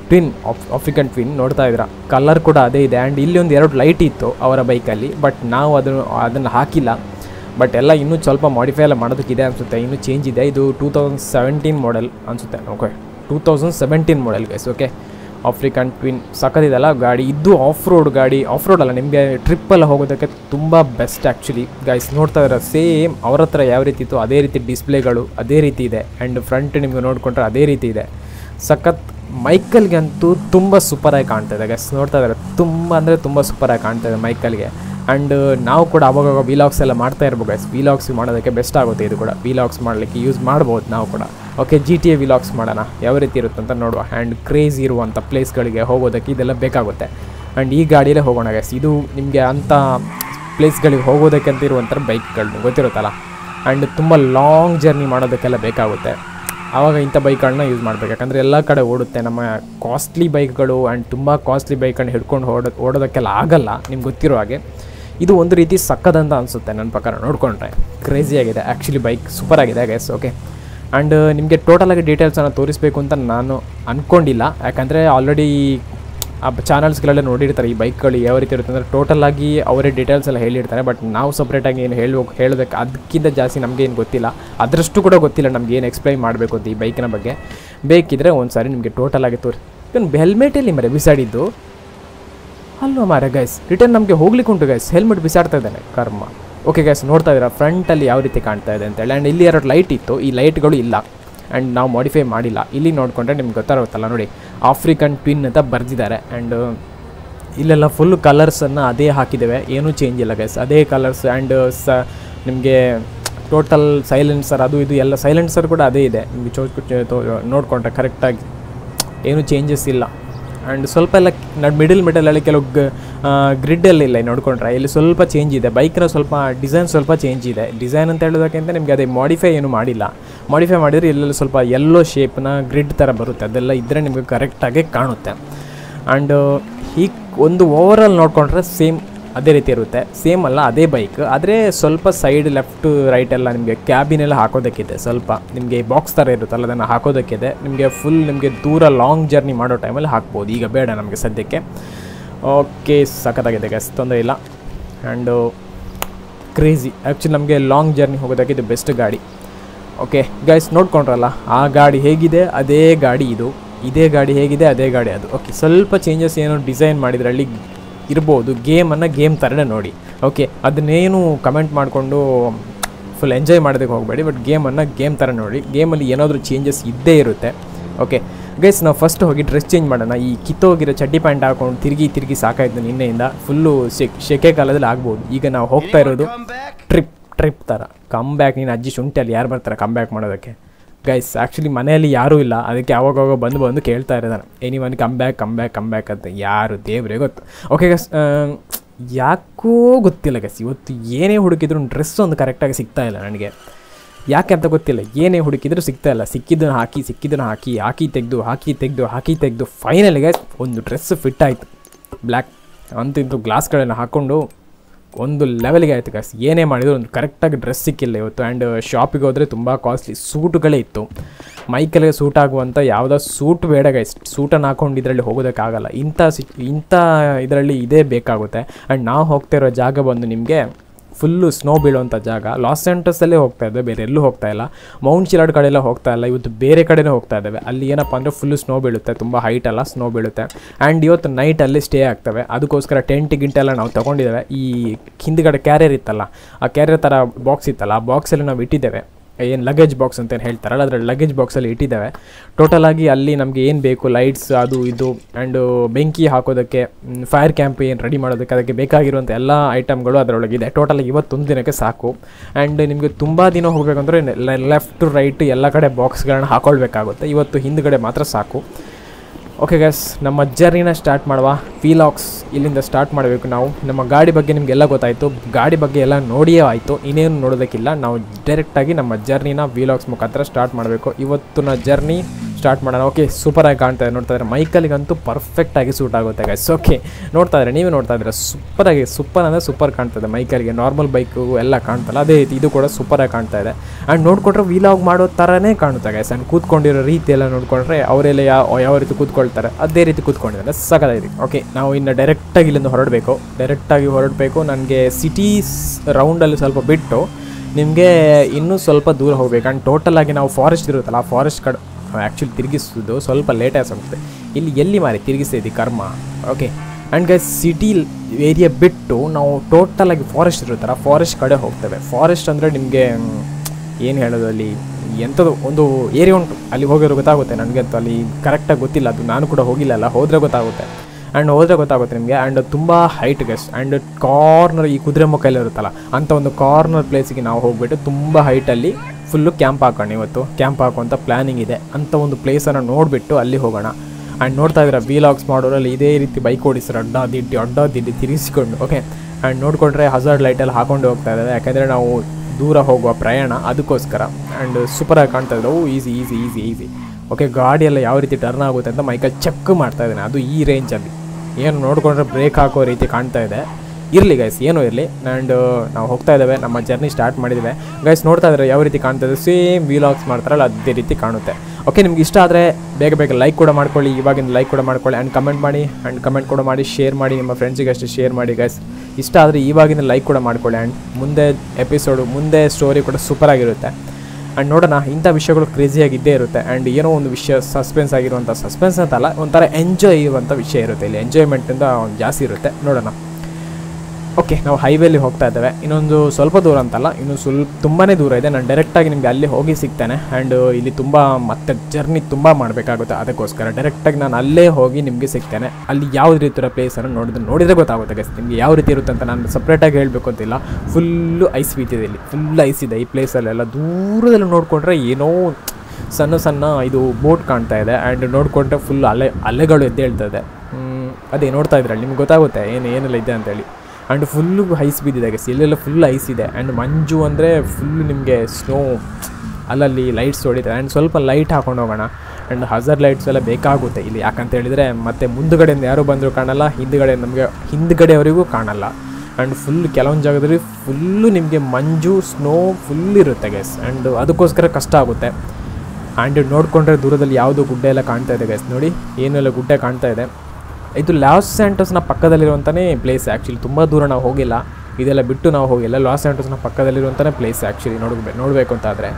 [SPEAKER 1] twin African twin ನೋಡ್ತಾ ಇದ್ದೀರಾ ಕಲರ್ ಕೂಡ ಅದೇ ಇದೆ ಆ್ಯಂಡ್ ಇಲ್ಲಿ ಒಂದು ಎರಡು ಲೈಟ್ ಇತ್ತು ಅವರ ಬೈಕಲ್ಲಿ ಬಟ್ ನಾವು ಅದನ್ನು ಅದನ್ನು ಹಾಕಿಲ್ಲ ಬಟ್ ಎಲ್ಲ ಇನ್ನೂ ಸ್ವಲ್ಪ ಮಾಡಿಫೈ ಎಲ್ಲ ಮಾಡೋದಕ್ಕಿದೆ ಅನಿಸುತ್ತೆ ಇನ್ನೂ ಚೇಂಜ್ ಇದೆ ಇದು ಟೂ ತೌಸಂಡ್ ಸೆವೆಂಟೀನ್ ಮಾಡೆಲ್ ಅನಿಸುತ್ತೆ okay two thousand seventeen model guys okay African twin ಸಖತ್ತಿದೆಲ್ಲ ಗಾಡಿ ಇದು ಆಫ್ ರೋಡ್ ಗಾಡಿ ಆಫ್ ರೋಡ್ ಅಲ್ಲ ನಿಮಗೆ ಟ್ರಿಪ್ಪೆಲ್ಲ ಹೋಗೋದಕ್ಕೆ ತುಂಬ ಬೆಸ್ಟ್ ಆ್ಯಕ್ಚುಲಿ ಗೈಸ್ ನೋಡ್ತಾ ಇದ್ದಾರೆ ಸೇಮ್ ಅವ್ರ ಹತ್ರ ಯಾವ ರೀತಿ ಇತ್ತು ಅದೇ ರೀತಿ ಡಿಸ್ಪ್ಲೇಗಳು ಅದೇ ರೀತಿ ಇದೆ ಆ್ಯಂಡ್ ಫ್ರಂಟ್ ನಿಮಗೆ ನೋಡಿಕೊಂಡ್ರೆ ಅದೇ ರೀತಿ ಇದೆ ಸಖತ್ ಮೈಕಲ್ಗಂತೂ ತುಂಬ ಸೂಪರಾಗಿ ಕಾಣ್ತಾ ಇದೆ ಗೈಸ್ ನೋಡ್ತಾ ಇದ್ದಾರೆ ತುಂಬ ಅಂದರೆ ತುಂಬ ಸೂಪರಾಗಿ ಕಾಣ್ತಾ ಇದೆ ಮೈಕಲ್ಗೆ ಆ್ಯಂಡ್ ನಾವು ಕೂಡ ಅವಾಗವಾಗ ವಿಲಾಗ್ಸ್ ಎಲ್ಲ ಮಾಡ್ತಾ ಇರ್ಬೋದು ಗೈಸ್ ವಿಲಾಗ್ಸ್ ಮಾಡೋದಕ್ಕೆ ಬೆಸ್ಟ್ ಆಗುತ್ತೆ ಇದು ಕೂಡ ವಿಲಾಗ್ಸ್ ಮಾಡಲಿಕ್ಕೆ ಯೂಸ್ ಮಾಡ್ಬೋದು ನಾವು ಕೂಡ okay G T A vlogs ಮಾಡೋಣ ಯಾವ ರೀತಿ ಇರುತ್ತೆ ಅಂತ ನೋಡುವ ಆ್ಯಂಡ್ ಕ್ರೇಜ್ ಇರುವಂಥ ಪ್ಲೇಸ್ಗಳಿಗೆ ಹೋಗೋದಕ್ಕೆ ಇದೆಲ್ಲ ಬೇಕಾಗುತ್ತೆ ಆ್ಯಂಡ್ ಈ ಗಾಡಿಯಲ್ಲೇ ಹೋಗೋಣ ಗೈಸ್ ಇದು ನಿಮಗೆ ಅಂಥ ಪ್ಲೇಸ್ಗಳಿಗೆ ಹೋಗೋದಕ್ಕೆ ಅಂತ ಇರುವಂಥ ಬೈಕ್ಗಳು ಗೊತ್ತಿರುತ್ತಲ್ಲ ಆ್ಯಂಡ್ ತುಂಬ ಲಾಂಗ್ ಜರ್ನಿ ಮಾಡೋದಕ್ಕೆಲ್ಲ ಬೇಕಾಗುತ್ತೆ ಆವಾಗ ಇಂಥ ಬೈಕ್ಗಳನ್ನ ಯೂಸ್ ಮಾಡಬೇಕು ಯಾಕಂದರೆ ಎಲ್ಲ ಕಡೆ ಓಡುತ್ತೆ ನಮ್ಮ ಕಾಸ್ಟ್ಲಿ ಬೈಕ್ಗಳು ಆ್ಯಂಡ್ ತುಂಬ ಕಾಸ್ಟ್ಲಿ ಬೈಕನ್ನು ಹಿಡ್ಕೊಂಡು ಓಡೋ ಓಡೋದಕ್ಕೆಲ್ಲ ಆಗಲ್ಲ ನಿಮ್ಗೆ ಗೊತ್ತಿರೋ ಹಾಗೆ ಇದು ಒಂದು ರೀತಿ ಸಕ್ಕದಂತ ಅನಿಸುತ್ತೆ ನನ್ನ ಪ್ರಕಾರ ನೋಡಿಕೊಂಡ್ರೆ ಕ್ರೇಜಿಯಾಗಿದೆ ಆ್ಯಕ್ಚುಲಿ ಬೈಕ್ ಸೂಪರ್ ಆಗಿದೆ ಗೈಸ್ ಓಕೆ ಆ್ಯಂಡ್ ನಿಮಗೆ ಟೋಟಲಾಗಿ ಡೀಟೇಲ್ಸನ್ನು ತೋರಿಸಬೇಕು ಅಂತ ನಾನು ಅಂದ್ಕೊಂಡಿಲ್ಲ ಯಾಕಂದರೆ ಆಲ್ರೆಡಿ ಆ ಚಾನಲ್ಸ್ಗಳೆಲ್ಲ ನೋಡಿರ್ತಾರೆ ಈ ಬೈಕ್ಗಳು ಯಾವ ರೀತಿ ಇರುತ್ತೆ ಅಂದರೆ ಟೋಟಲಾಗಿ ಅವರೇ ಡೀಟೇಲ್ಸ್ ಎಲ್ಲ ಹೇಳಿರ್ತಾರೆ ಬಟ್ ನಾವು ಸಪ್ರೇಟಾಗಿ ಏನು ಹೇಳಿ ಹೇಳೋದಕ್ಕೆ ಅದಕ್ಕಿಂತ ಜಾಸ್ತಿ ನಮಗೆ ಏನು ಗೊತ್ತಿಲ್ಲ ಅದರಷ್ಟು ಕೂಡ ಗೊತ್ತಿಲ್ಲ ನಮ್ಗೆ ಏನು ಎಕ್ಸ್ಪ್ಲೈನ್ ಮಾಡಬೇಕು ಅಂತ ಈ ಬೈಕಿನ ಬಗ್ಗೆ ಬೇಕಿದ್ರೆ ಒಂದು ಸಾರಿ ನಿಮಗೆ ಟೋಟಲಾಗಿ ತೋರಿಸಿ ಇವನು ಹೆಲ್ಮೆಟಲ್ಲಿ ಮರೆ ಬಿಸಾಡಿದ್ದು ಅಲ್ವಾ ಮಾರೆ ಗೈಸ್ ರಿಟರ್ನ್ ನಮಗೆ ಹೋಗ್ಲಿಕ್ಕೆ ಉಂಟು ಗೈಸ್ ಹೆಲ್ಮೆಟ್ ಬಿಸಾಡ್ತಾ ಇದ್ದಾನೆ ಕರ್ಮ ಓಕೆ ಗೈಸ್ ನೋಡ್ತಾ ಇದ್ದೀರಾ ಫ್ರಂಟಲ್ಲಿ ಯಾವ ರೀತಿ ಕಾಣ್ತಾ ಇದೆ ಅಂತೇಳಿ ಆ್ಯಂಡ್ ಇಲ್ಲಿ ಎರಡು ಲೈಟ್ ಇತ್ತು ಈ ಲೈಟ್ಗಳು ಇಲ್ಲ ಆ್ಯಂಡ್ ನಾವು ಮಾಡಿಫೈ ಮಾಡಿಲ್ಲ ಇಲ್ಲಿ ನೋಡಿಕೊಂಡ್ರೆ ನಿಮ್ಗೆ ಗೊತ್ತಾಗುತ್ತಲ್ಲ ನೋಡಿ ಆಫ್ರಿಕನ್ ಟ್ವಿನ್ ಅಂತ ಬರೆದಿದ್ದಾರೆ ಆ್ಯಂಡ್ ಇಲ್ಲೆಲ್ಲ ಫುಲ್ ಕಲರ್ಸನ್ನು ಅದೇ ಹಾಕಿದ್ದೇವೆ ಏನೂ ಚೇಂಜ್ ಇಲ್ಲ ಗೈಸ್ ಅದೇ ಕಲರ್ಸ್ ಆ್ಯಂಡ್ ಸ ನಿಮಗೆ ಟೋಟಲ್ ಸೈಲೆನ್ಸರ್ ಅದು ಇದು ಎಲ್ಲ ಸೈಲೆನ್ಸರ್ ಕೂಡ ಅದೇ ಇದೆ ನಿಮಗೆ ಚೋ ನೋಡಿಕೊಂಡ್ರೆ ಕರೆಕ್ಟಾಗಿ ಏನೂ ಚೇಂಜಸ್ ಇಲ್ಲ ಆ್ಯಂಡ್ ಸ್ವಲ್ಪ ಎಲ್ಲ ನಡ್ ಮಿಡಲ್ ಮಿಡಲಲ್ಲಿ ಕೆಲವು ಗ್ರಿಡ್ಡಲ್ಲಿ ಇಲ್ಲ ನೋಡ್ಕೊಂಡ್ರೆ ಇಲ್ಲಿ ಸ್ವಲ್ಪ ಚೇಂಜ್ ಇದೆ ಬೈಕ್ನ ಸ್ವಲ್ಪ ಡಿಸೈನ್ ಸ್ವಲ್ಪ ಚೇಂಜ್ ಇದೆ ಡಿಸೈನ್ ಅಂತ ಹೇಳೋದಕ್ಕಿಂತ ನಿಮಗೆ ಅದೇ ಮಾಡಿಫೈ ಏನು ಮಾಡಿಲ್ಲ ಮಾಡಿಫೈ ಮಾಡಿದರೆ ಇಲ್ಲೆಲ್ಲ ಸ್ವಲ್ಪ ಎಲ್ಲೋ ಶೇಪ್ನ ಗ್ರಿಡ್ ಥರ ಬರುತ್ತೆ ಅದೆಲ್ಲ ಇದ್ದರೆ ನಿಮಗೆ ಕರೆಕ್ಟಾಗಿ ಕಾಣುತ್ತೆ ಆ್ಯಂಡ್ ಈಗ ಒಂದು ಓವರಾಲ್ ನೋಡಿಕೊಂಡ್ರೆ ಸೇಮ್ ಅದೇ ರೀತಿ ಇರುತ್ತೆ ಸೇಮ್ ಅಲ್ಲ ಅದೇ ಬೈಕ್ ಆದರೆ ಸ್ವಲ್ಪ ಸೈಡ್ ಲೆಫ್ಟ್ ರೈಟ್ ಎಲ್ಲ ನಿಮಗೆ ಕ್ಯಾಬಿನೆಲ್ಲ ಹಾಕೋದಕ್ಕಿದೆ ಸ್ವಲ್ಪ ನಿಮಗೆ ಬಾಕ್ಸ್ ಥರ ಇರುತ್ತಲ್ಲ ಅದನ್ನು ಹಾಕೋದಕ್ಕಿದೆ ನಿಮಗೆ ಫುಲ್ ನಿಮಗೆ ದೂರ ಲಾಂಗ್ ಜರ್ನಿ ಮಾಡೋ ಟೈಮಲ್ಲಿ ಹಾಕ್ಬೋದು ಈಗ ಬೇಡ ನಮಗೆ ಸದ್ಯಕ್ಕೆ ಓಕೆ ಸಖತ್ತಾಗಿದೆ ಗಸ್ ತೊಂದರೆ ಇಲ್ಲ ಆ್ಯಂಡು ಕ್ರೇಜಿ ಆ್ಯಕ್ಚುಲಿ ನಮಗೆ ಲಾಂಗ್ ಜರ್ನಿ ಹೋಗೋದಕ್ಕೆ ಇದು ಬೆಸ್ಟ್ ಗಾಡಿ ಓಕೆ ಗೈಸ್ ನೋಡ್ಕೊಂಡ್ರಲ್ಲ ಆ ಗಾಡಿ ಹೇಗಿದೆ ಅದೇ ಗಾಡಿ ಇದು ಇದೇ ಗಾಡಿ ಹೇಗಿದೆ ಅದೇ ಗಾಡಿ ಅದು ಓಕೆ ಸ್ವಲ್ಪ ಚೇಂಜಸ್ ಏನೋ ಡಿಸೈನ್ ಮಾಡಿದ್ರಲ್ಲಿ ಇರ್ಬೋದು ಗೇಮನ್ನು ಗೇಮ್ ಥರನೇ ನೋಡಿ ಓಕೆ ಅದನ್ನೇನು ಕಮೆಂಟ್ ಮಾಡಿಕೊಂಡು ಫುಲ್ ಎಂಜಾಯ್ ಮಾಡೋದಕ್ಕೆ ಹೋಗಬೇಡಿ ಬಟ್ ಗೇಮನ್ನು ಗೇಮ್ ಥರ ನೋಡಿ ಗೇಮಲ್ಲಿ ಏನಾದರೂ ಚೇಂಜಸ್ ಇದ್ದೇ ಇರುತ್ತೆ ಓಕೆ ಗೈಸ್ ನಾವು ಫಸ್ಟ್ ಹೋಗಿ ಡ್ರೆಸ್ ಚೇಂಜ್ ಮಾಡೋಣ ಈ ಕಿತ್ತೋಗಿರೋ ಚಡ್ಡಿ ಪ್ಯಾಂಟ್ ಹಾಕೊಂಡು ತಿರುಗಿ ತಿರುಗಿ ಸಾಕಾಯ್ತು ನಿನ್ನೆಯಿಂದ ಫುಲ್ಲು ಸೆಕೆ ಕಾಲದಲ್ಲಿ ಆಗ್ಬೋದು ಈಗ ನಾವು ಹೋಗ್ತಾ ಇರೋದು ಟ್ರಿಪ್ ಟ್ರಿಪ್ ಥರ ಕಮ್ ಬ್ಯಾಕ್ ನೀನು ಅಜ್ಜಿ ಶುಂಠಿಯಲ್ಲಿ ಯಾರು ಬರ್ತಾರೆ ಕಮ್ ಬ್ಯಾಕ್ ಮಾಡೋದಕ್ಕೆ ಗೈಸ್ ಆ್ಯಕ್ಚುಲಿ ಮನೆಯಲ್ಲಿ ಯಾರೂ ಇಲ್ಲ ಅದಕ್ಕೆ ಅವಾಗವಾಗ ಬಂದು ಬಂದು ಕೇಳ್ತಾ ಇರೋದಾನೆ anyone come back come back come back ಅಂತ ಯಾರು ದೇವ್ರೇ ಗೊತ್ತು ಓಕೆ ಗಸ್ ಯಾಕೋ ಗೊತ್ತಿಲ್ಲ ಗಸ್ ಇವತ್ತು ಏನೇ ಹುಡುಕಿದ್ರು ಡ್ರೆಸ್ ಒಂದು ಕರೆಕ್ಟಾಗಿ ಸಿಗ್ತಾ ಇಲ್ಲ ನನಗೆ ಯಾಕೆ ಅಂತ ಗೊತ್ತಿಲ್ಲ ಏನೇ ಹುಡುಕಿದ್ರು ಸಿಗ್ತಾ ಇಲ್ಲ ಸಿಕ್ಕಿದ್ದನ್ನು ಹಾಕಿ ಸಿಕ್ಕಿದ್ದನ್ನು ಹಾಕಿ ಹಾಕಿ ತೆಗೆದು ಹಾಕಿ ತೆಗೆದು ಹಾಕಿ ತೆಗೆದು ಫೈನಲಿಗೆ ಒಂದು ಡ್ರೆಸ್ ಫಿಟ್ ಆಯಿತು ಬ್ಲ್ಯಾಕ್ ಅಂತಿದ್ದು ಗ್ಲಾಸ್ಗಳನ್ನು ಹಾಕ್ಕೊಂಡು ಒಂದು ಲೆವೆಲ್ಗೆ ಆಯಿತು ಗಾಸ್ ಏನೇ ಮಾಡಿದ್ರು ಒಂದು ಕರೆಕ್ಟಾಗಿ ಡ್ರೆಸ್ ಸಿಕ್ಕಿಲ್ಲ ಇವತ್ತು ಆ್ಯಂಡ್ ಶಾಪಿಗೆ ಹೋದರೆ ತುಂಬ ಕಾಸ್ಟ್ಲಿ ಸೂಟುಗಳೇ ಇತ್ತು ಮೈಕಲ್ಗೆ ಸೂಟ್ ಆಗುವಂಥ ಯಾವುದೋ ಸೂಟ್ ಬೇಡ ಗೈಸ್ ಸೂಟನ್ನು ಹಾಕೊಂಡು ಇದರಲ್ಲಿ ಹೋಗೋದಕ್ಕಾಗಲ್ಲ ಇಂಥ ಸಿ ಇಂಥ ಇದರಲ್ಲಿ ಇದೇ ಬೇಕಾಗುತ್ತೆ ಆ್ಯಂಡ್ ನಾವು ಹೋಗ್ತಾ ಇರೋ ಜಾಗ ಬಂದು ನಿಮಗೆ ಫುಲ್ಲು ಸ್ನೋ ಬೀಳುವಂಥ ಜಾಗ ಲಾಸ್ ಸೆಂಟರ್ಸಲ್ಲೇ ಹೋಗ್ತಾ ಇದ್ದೆ ಬೇರೆ ಎಲ್ಲೂ ಹೋಗ್ತಾ ಇಲ್ಲ ಮೌಂಟ್ ಚಿಲಾಡ್ ಕಡೆಯೆಲ್ಲ ಹೋಗ್ತಾ ಇಲ್ಲ ಇವತ್ತು ಬೇರೆ ಕಡೆನೇ ಹೋಗ್ತಾ ಇದ್ದಾವೆ ಅಲ್ಲಿ ಏನಪ್ಪ ಅಂದರೆ ಫುಲ್ಲು ಸ್ನೋ ಬೀಳುತ್ತೆ ತುಂಬ ಹೈಟ್ ಅಲ್ಲ ಸ್ನೋ ಬೀಳುತ್ತೆ ಆ್ಯಂಡ್ ಇವತ್ತು ನೈಟ್ ಅಲ್ಲಿ ಸ್ಟೇ ಆಗ್ತವೆ ಅದಕ್ಕೋಸ್ಕರ ಟೆಂಟ್ ಗಿಂಟೆಲ್ಲ ನಾವು ತೊಗೊಂಡಿದ್ದೇವೆ ಈ ಹಿಂದ್ಗಡೆ ಕ್ಯಾರಿಯರ್ ಇತ್ತಲ್ಲ ಆ ಕ್ಯಾರಿಯರ್ ಥರ ಬಾಕ್ಸ್ ಇತ್ತಲ್ಲ ಆ ಬಾಕ್ಸಲ್ಲಿ ನಾವು ಇಟ್ಟಿದ್ದೇವೆ ಏನು ಲಗೇಜ್ ಬಾಕ್ಸ್ ಅಂತ ಏನು ಹೇಳ್ತಾರಲ್ಲ ಅದರಲ್ಲಿ ಲಗೇಜ್ ಬಾಕ್ಸಲ್ಲಿ ಇಟ್ಟಿದ್ದಾವೆ ಟೋಟಲಾಗಿ ಅಲ್ಲಿ ನಮಗೆ ಏನು ಬೇಕು ಲೈಟ್ಸ್ ಅದು ಇದು ಆ್ಯಂಡು ಬೆಂಕಿ ಹಾಕೋದಕ್ಕೆ ಫೈರ್ ಕ್ಯಾಂಪ್ ಏನು ರೆಡಿ ಮಾಡೋದಕ್ಕೆ ಅದಕ್ಕೆ ಬೇಕಾಗಿರುವಂಥ ಎಲ್ಲ ಐಟಮ್ಗಳು ಅದರೊಳಗಿದೆ ಟೋಟಲ್ ಇವತ್ತೊಂದು ದಿನಕ್ಕೆ ಸಾಕು ಆ್ಯಂಡ್ ನಿಮಗೆ ತುಂಬ ದಿನ ಹೋಗಬೇಕಂದ್ರೆ ಲೆಫ್ಟ್ ರೈಟ್ ಎಲ್ಲ ಕಡೆ ಬಾಕ್ಸ್ಗಳನ್ನ ಹಾಕೊಳ್ಬೇಕಾಗುತ್ತೆ ಇವತ್ತು ಹಿಂದ್ಗಡೆ ಮಾತ್ರ ಸಾಕು ಓಕೆ ಗ್ಯಾಸ್ ನಮ್ಮ ಜರ್ನಿನ ಸ್ಟಾರ್ಟ್ ಮಾಡುವ ಫೀಲಾಕ್ಸ್ ಇಲ್ಲಿಂದ ಸ್ಟಾರ್ಟ್ ಮಾಡಬೇಕು ನಾವು ನಮ್ಮ ಗಾಡಿ ಬಗ್ಗೆ ನಿಮಗೆಲ್ಲ ಗೊತ್ತಾಯಿತು ಗಾಡಿ ಬಗ್ಗೆ ಎಲ್ಲ ನೋಡಿಯೇ ಆಯಿತು ಇನ್ನೇನು ನೋಡೋದಕ್ಕಿಲ್ಲ ನಾವು ಡೈರೆಕ್ಟಾಗಿ ನಮ್ಮ ಜರ್ನಿನ ವೀಲಾಕ್ಸ್ ಮುಖಾಂತರ ಸ್ಟಾರ್ಟ್ ಮಾಡಬೇಕು ಇವತ್ತಿನ ಜರ್ನಿ ಸ್ಟಾರ್ಟ್ ಮಾಡೋಣ ಓಕೆ ಸೂಪರಾಗಿ ಕಾಣ್ತಾ ಇದೆ ನೋಡ್ತಾ ಇದ್ರೆ ಮೈಕಲ್ಲಿಗಂತೂ ಪರ್ಫೆಕ್ಟಾಗಿ ಸೂಟ್ ಆಗುತ್ತೆ ಗೈಸ್ ಓಕೆ ನೋಡ್ತಾ ಇದ್ರೆ ನೀವೇ ನೋಡ್ತಾ ಇದ್ರೆ ಸೂಪರಾಗಿ ಸೂಪರ್ ಅಂದರೆ ಸೂಪರ್ ಕಾಣ್ತದೆ ಮೈಕಲ್ಗೆ ನಾರ್ಮಲ್ ಬೈಕು ಎಲ್ಲ ಕಾಣ್ತಲ್ಲ ಅದೇ ರೀತಿ ಇದು ಕೂಡ ಸೂಪರಾಗಿ ಕಾಣ್ತಾ ಇದೆ ಆ್ಯಂಡ್ ನೋಡ್ಕೊಂಡ್ರೆ ವೀಲಾಗ್ ಮಾಡೋ ಥರನೇ ಕಾಣುತ್ತೆ ಗೈಸ್ ಆ್ಯಂಡ್ ಕೂತ್ಕೊಂಡಿರೋ ರೀತಿ ಎಲ್ಲ ನೋಡ್ಕೊಂಡ್ರೆ ಅವರೆಲ್ಲ ಯಾವ ಯಾವ ರೀತಿ ಕೂತ್ಕೊಳ್ತಾರೆ ಅದೇ ರೀತಿ ಕೂತ್ಕೊಂಡಿದ್ದಾರೆ ಸಕಲಾಗಿದೆ ಓಕೆ ನಾವು ಇನ್ನು ಡೈರೆಕ್ಟಾಗಿ ಇಲ್ಲಿಂದ ಹೊರಡಬೇಕು ಡೈರೆಕ್ಟಾಗಿ ಹೊರಡಬೇಕು ನನಗೆ ಸಿಟೀಸ್ ರೌಂಡಲ್ಲಿ ಸ್ವಲ್ಪ ಬಿಟ್ಟು ನಿಮಗೆ ಇನ್ನೂ ಸ್ವಲ್ಪ ದೂರ ಹೋಗ್ಬೇಕು ಆ್ಯಂಡ್ ಟೋಟಲಾಗಿ ನಾವು ಫಾರೆಸ್ಟ್ ಇರುತ್ತಲ್ಲ ಆ ಫಾರೆಸ್ಟ್ ಕಡೆ ಆ್ಯಕ್ಚುಲಿ ತಿರುಗಿಸೋದು ಸ್ವಲ್ಪ ಲೇಟಾಗಿ ಆಗುತ್ತೆ ಇಲ್ಲಿ ಎಲ್ಲಿ ಮಾರಿ ತಿರುಗಿಸ್ತಿದ್ದಿ ಕರ್ಮ okay and guys city area ಬಿಟ್ಟು ನಾವು ಟೋಟಲಾಗಿ ಫಾರೆಸ್ಟ್ ಇರುತ್ತಲ್ಲ ಫಾರೆಸ್ಟ್ ಕಡೆ ಹೋಗ್ತೇವೆ ಫಾರೆಸ್ಟ್ ಅಂದರೆ ನಿಮಗೆ ಏನು ಹೇಳೋದು ಅಲ್ಲಿ ಎಂಥದ್ದು ಒಂದು ಏರಿಯಾ ಉಂಟು ಅಲ್ಲಿ ಹೋಗಿರೋ ಗೊತ್ತಾಗುತ್ತೆ ನನಗಂತೂ ಅಲ್ಲಿ ಕರೆಕ್ಟಾಗಿ ಗೊತ್ತಿಲ್ಲ ಅದು ನಾನು ಕೂಡ ಹೋಗಿಲ್ಲ ಅಲ್ಲ ಹೋದರೆ ಗೊತ್ತಾಗುತ್ತೆ ಆ್ಯಂಡ್ ಹೋದರೆ ಗೊತ್ತಾಗುತ್ತೆ ನಿಮಗೆ ಆ್ಯಂಡ್ ತುಂಬ ಹೈಟ್ ಗೆಸ್ ಆ್ಯಂಡ್ ಕಾರ್ನರ್ ಈ ಕುದುರೆ ಮುಖಲ್ಲಿ ಇರುತ್ತಲ್ಲ ಅಂಥ ಒಂದು ಕಾರ್ನರ್ ಪ್ಲೇಸಿಗೆ ನಾವು ಹೋಗ್ಬಿಟ್ಟು ತುಂಬ ಹೈಟಲ್ಲಿ ಫುಲ್ಲು ಕ್ಯಾಂಪ್ ಹಾಕೋಣ ಇವತ್ತು ಕ್ಯಾಂಪ್ ಹಾಕುವಂಥ ಪ್ಲ್ಯಾನಿಂಗ್ ಇದೆ ಅಂಥ ಒಂದು ಪ್ಲೇಸನ್ನು ನೋಡಿಬಿಟ್ಟು ಅಲ್ಲಿ ಹೋಗೋಣ ಆ್ಯಂಡ್ ನೋಡ್ತಾ ಇದ್ದೀರಾ ವೀಲಾಗ್ಸ್ ಮಾಡೋರಲ್ಲಿ ಇದೇ ರೀತಿ ಬೈಕ್ ಓಡಿಸ್ತಾರೆ ಅಡ್ಡ ದಿಡ್ಡಿ ಅಡ್ಡ ದಿಡ್ಡಿ ತಿರುಗಿಸ್ಕೊಂಡು ಓಕೆ ಆ್ಯಂಡ್ ನೋಡಿಕೊಂಡ್ರೆ ಹಜಾರ್ಡ್ ಲೈಟಲ್ಲಿ ಹಾಕೊಂಡು ಹೋಗ್ತಾ ಇದ್ದಾರೆ ಯಾಕಂದರೆ ನಾವು ದೂರ ಹೋಗುವ ಪ್ರಯಾಣ ಅದಕ್ಕೋಸ್ಕರ ಆ್ಯಂಡ್ ಸೂಪರಾಗಿ ಕಾಣ್ತಾ ಇದ್ದಾರೆ oh easy easy easy easy okay ಗಾಡಿಯೆಲ್ಲ ಯಾವ ರೀತಿ ಟರ್ನ್ ಆಗುತ್ತೆ ಅಂತ ಮೈಕಲ್ ಚೆಕ್ ಮಾಡ್ತಾ ಇದ್ದಾನೆ ಅದು ಈ ರೇಂಜಲ್ಲಿ ಏನು ನೋಡಿಕೊಂಡ್ರೆ ಬ್ರೇಕ್ ಹಾಕೋ ರೀತಿ ಕಾಣ್ತಾ ಇದೆ ಇರಲಿ ಗೈಸ್ ಏನೋ ಇರಲಿ ಆ್ಯಂಡ್ ನಾವು ಹೋಗ್ತಾ ಇದ್ದೇವೆ ನಮ್ಮ ಜರ್ನಿ ಸ್ಟಾರ್ಟ್ ಮಾಡಿದ್ದೇವೆ ಗೈಸ್ ನೋಡ್ತಾ ಇದ್ದಾರೆ ಯಾವ ರೀತಿ ಕಾಣ್ತಾ ಇದೆ ಸೇಮ್ ವೀಲಾಗ್ಸ್ ಮಾಡ್ತಾರಲ್ಲ ಅದೇ ರೀತಿ ಕಾಣುತ್ತೆ ಓಕೆ ನಿಮ್ಗೆ ಇಷ್ಟ ಆದರೆ ಬೇಗ ಬೇಗ ಲೈಕ್ ಕೂಡ ಮಾಡ್ಕೊಳ್ಳಿ ಇವಾಗಿಂದ ಲೈಕ್ ಕೂಡ ಮಾಡ್ಕೊಳ್ಳಿ ಆ್ಯಂಡ್ ಕಮೆಂಟ್ ಮಾಡಿ ಆ್ಯಂಡ್ ಕಮೆಂಟ್ ಕೂಡ ಮಾಡಿ ಶೇರ್ ಮಾಡಿ ನಿಮ್ಮ ಫ್ರೆಂಡ್ಸಿಗೆ ಅಷ್ಟೇ ಶೇರ್ ಮಾಡಿ ಗೈಸ್ ಇಷ್ಟ ಆದರೆ ಇವಾಗಿಂದ ಲೈಕ್ ಕೂಡ ಮಾಡ್ಕೊಳ್ಳಿ ಆ್ಯಂಡ್ ಮುಂದೆ ಎಪಿಸೋಡು ಮುಂದೆ ಸ್ಟೋರಿ ಕೂಡ ಸೂಪರ್ ಆಗಿರುತ್ತೆ ಆ್ಯಂಡ್ ನೋಡೋಣ ಇಂಥ ವಿಷಯಗಳು ಕ್ರೇಜಿಯಾಗಿ ಇದ್ದೇ ಇರುತ್ತೆ ಆ್ಯಂಡ್ ಏನೋ ಒಂದು ವಿಷಯ ಸಸ್ಪೆನ್ಸ್ ಆಗಿರುವಂಥ ಸಸ್ಪೆನ್ಸ್ ಅಂತಲ್ಲ ಒಂಥರ ಎಂಜಾಯ್ ಇರುವಂಥ ವಿಷಯ ಇರುತ್ತೆ ಇಲ್ಲಿ ಎಂಜಾಯ್ಮೆಂಟಿಂದ ಒಂದು ಜಾಸ್ತಿ ಇರುತ್ತೆ ನೋಡೋಣ ಓಕೆ ನಾವು ಹೈವೇಲಿ ಹೋಗ್ತಾ ಇದ್ದೇವೆ ಇನ್ನೊಂದು ಸ್ವಲ್ಪ ದೂರ ಅಂತಲ್ಲ ಇನ್ನು ಸ್ವಲ್ಪ ತುಂಬಾ ದೂರ ಇದೆ ನಾನು ಡೈರೆಕ್ಟಾಗಿ ನಿಮಗೆ ಅಲ್ಲಿ ಹೋಗಿ ಸಿಗ್ತೇನೆ ಆ್ಯಂಡ್ ಇಲ್ಲಿ ತುಂಬ ಮತ್ತೆ ಜರ್ನಿ ತುಂಬ ಮಾಡಬೇಕಾಗುತ್ತೆ ಅದಕ್ಕೋಸ್ಕರ ಡೈರೆಕ್ಟಾಗಿ ನಾನು ಅಲ್ಲೇ ಹೋಗಿ ನಿಮಗೆ ಸಿಗ್ತೇನೆ ಅಲ್ಲಿ ಯಾವ ರೀತಿ ಇರೋ ಪ್ಲೇಸನ್ನು ನೋಡಿದ್ರೆ ನೋಡಿದರೆ ಗೊತ್ತಾಗುತ್ತೆ ಗೈಸ್ ನಿಮಗೆ ಯಾವ ರೀತಿ ಇರುತ್ತೆ ಅಂತ ನಾನು ಸಪ್ರೇಟಾಗಿ ಹೇಳಬೇಕು ಅಂತಿಲ್ಲ ಫುಲ್ಲು ಐಸ್ ಬೀತಿದೆ ಇಲ್ಲಿ ಫುಲ್ ಐಸ್ ಇದೆ ಈ ಪ್ಲೇಸಲ್ಲೆಲ್ಲ ದೂರದಲ್ಲಿ ನೋಡಿಕೊಂಡ್ರೆ ಏನೋ ಸಣ್ಣ ಸಣ್ಣ ಇದು ಬೋಟ್ ಕಾಣ್ತಾ ಇದೆ ಆ್ಯಂಡ್ ನೋಡಿಕೊಂಡ್ರೆ ಫುಲ್ ಅಲೆ ಅಲೆಗಳು ಎದ್ದೇಳ್ತಾ ಇದೆ ಹ್ಮ್, ಅದೇ ನೋಡ್ತಾ ಇದ್ರಲ್ಲಿ ನಿಮ್ಗೆ ಗೊತ್ತಾಗುತ್ತೆ ಏನು ಏನೆಲ್ಲ ಇದೆ ಅಂತೇಳಿ ಆ್ಯಂಡ್ ಫುಲ್ಲು ಐಸ್ ಬಿದ್ದಿದೆ ಗಸ್ ಇಲ್ಲೆಲ್ಲ ಫುಲ್ ಐಸ್ ಇದೆ ಆ್ಯಂಡ್ ಮಂಜು ಅಂದರೆ ಫುಲ್ ನಿಮಗೆ ಸ್ನೋ ಅಲ್ಲಲ್ಲಿ ಲೈಟ್ಸ್ ಹೊಡಿತಾರೆ ಆ್ಯಂಡ್ ಸ್ವಲ್ಪ ಲೈಟ್ ಹಾಕೊಂಡು ಹೋಗೋಣ ಆ್ಯಂಡ್ ಹಜರ್ ಲೈಟ್ಸ್ ಎಲ್ಲ ಬೇಕಾಗುತ್ತೆ ಇಲ್ಲಿ ಯಾಕಂತ ಹೇಳಿದರೆ ಮತ್ತೆ ಮುಂದುಗಡೆಯಿಂದ ಯಾರು ಬಂದರೂ ಕಾಣಲ್ಲ ಹಿಂದುಗಡೆ ನಮಗೆ ಹಿಂದುಗಡೆಯವರಿಗೂ ಕಾಣಲ್ಲ ಆ್ಯಂಡ್ ಫುಲ್ ಕೆಲವೊಂದು ಜಾಗದಲ್ಲಿ ಫುಲ್ಲು ನಿಮಗೆ ಮಂಜು ಸ್ನೋ ಫುಲ್ ಇರುತ್ತೆ ಗೈಸ್ ಆ್ಯಂಡ್ ಅದಕ್ಕೋಸ್ಕರ ಕಷ್ಟ ಆಗುತ್ತೆ ಆ್ಯಂಡ್ ನೋಡಿಕೊಂಡ್ರೆ ದೂರದಲ್ಲಿ ಯಾವುದೋ ಗುಡ್ಡ ಎಲ್ಲ ಕಾಣ್ತಾ ಇದೆ ಗೈಸ್ ನೋಡಿ ಏನೆಲ್ಲ ಗುಡ್ಡ ಕಾಣ್ತಾ ಇದೆ ಇದು ಲಾಸ್ ಸ್ಯಾಂಟೋಸ್ನ ಪಕ್ಕದಲ್ಲಿರುವಂಥನೇ ಪ್ಲೇಸ್ ಆ್ಯಕ್ಚುಲಿ ತುಂಬ ದೂರ ನಾವು ಹೋಗಿಲ್ಲ ಇದೆಲ್ಲ ಬಿಟ್ಟು ನಾವು ಹೋಗಿಲ್ಲ ಲಾಸ್ ಸ್ಯಾಂಟೋಸ್ನ ಪಕ್ಕದಲ್ಲಿರುವಂಥನೇ ಪ್ಲೇಸ್ ಆ್ಯಕ್ಚುಲಿ ನೋಡ್ಬೇಕು ನೋಡಬೇಕು ಅಂತ ಆದರೆ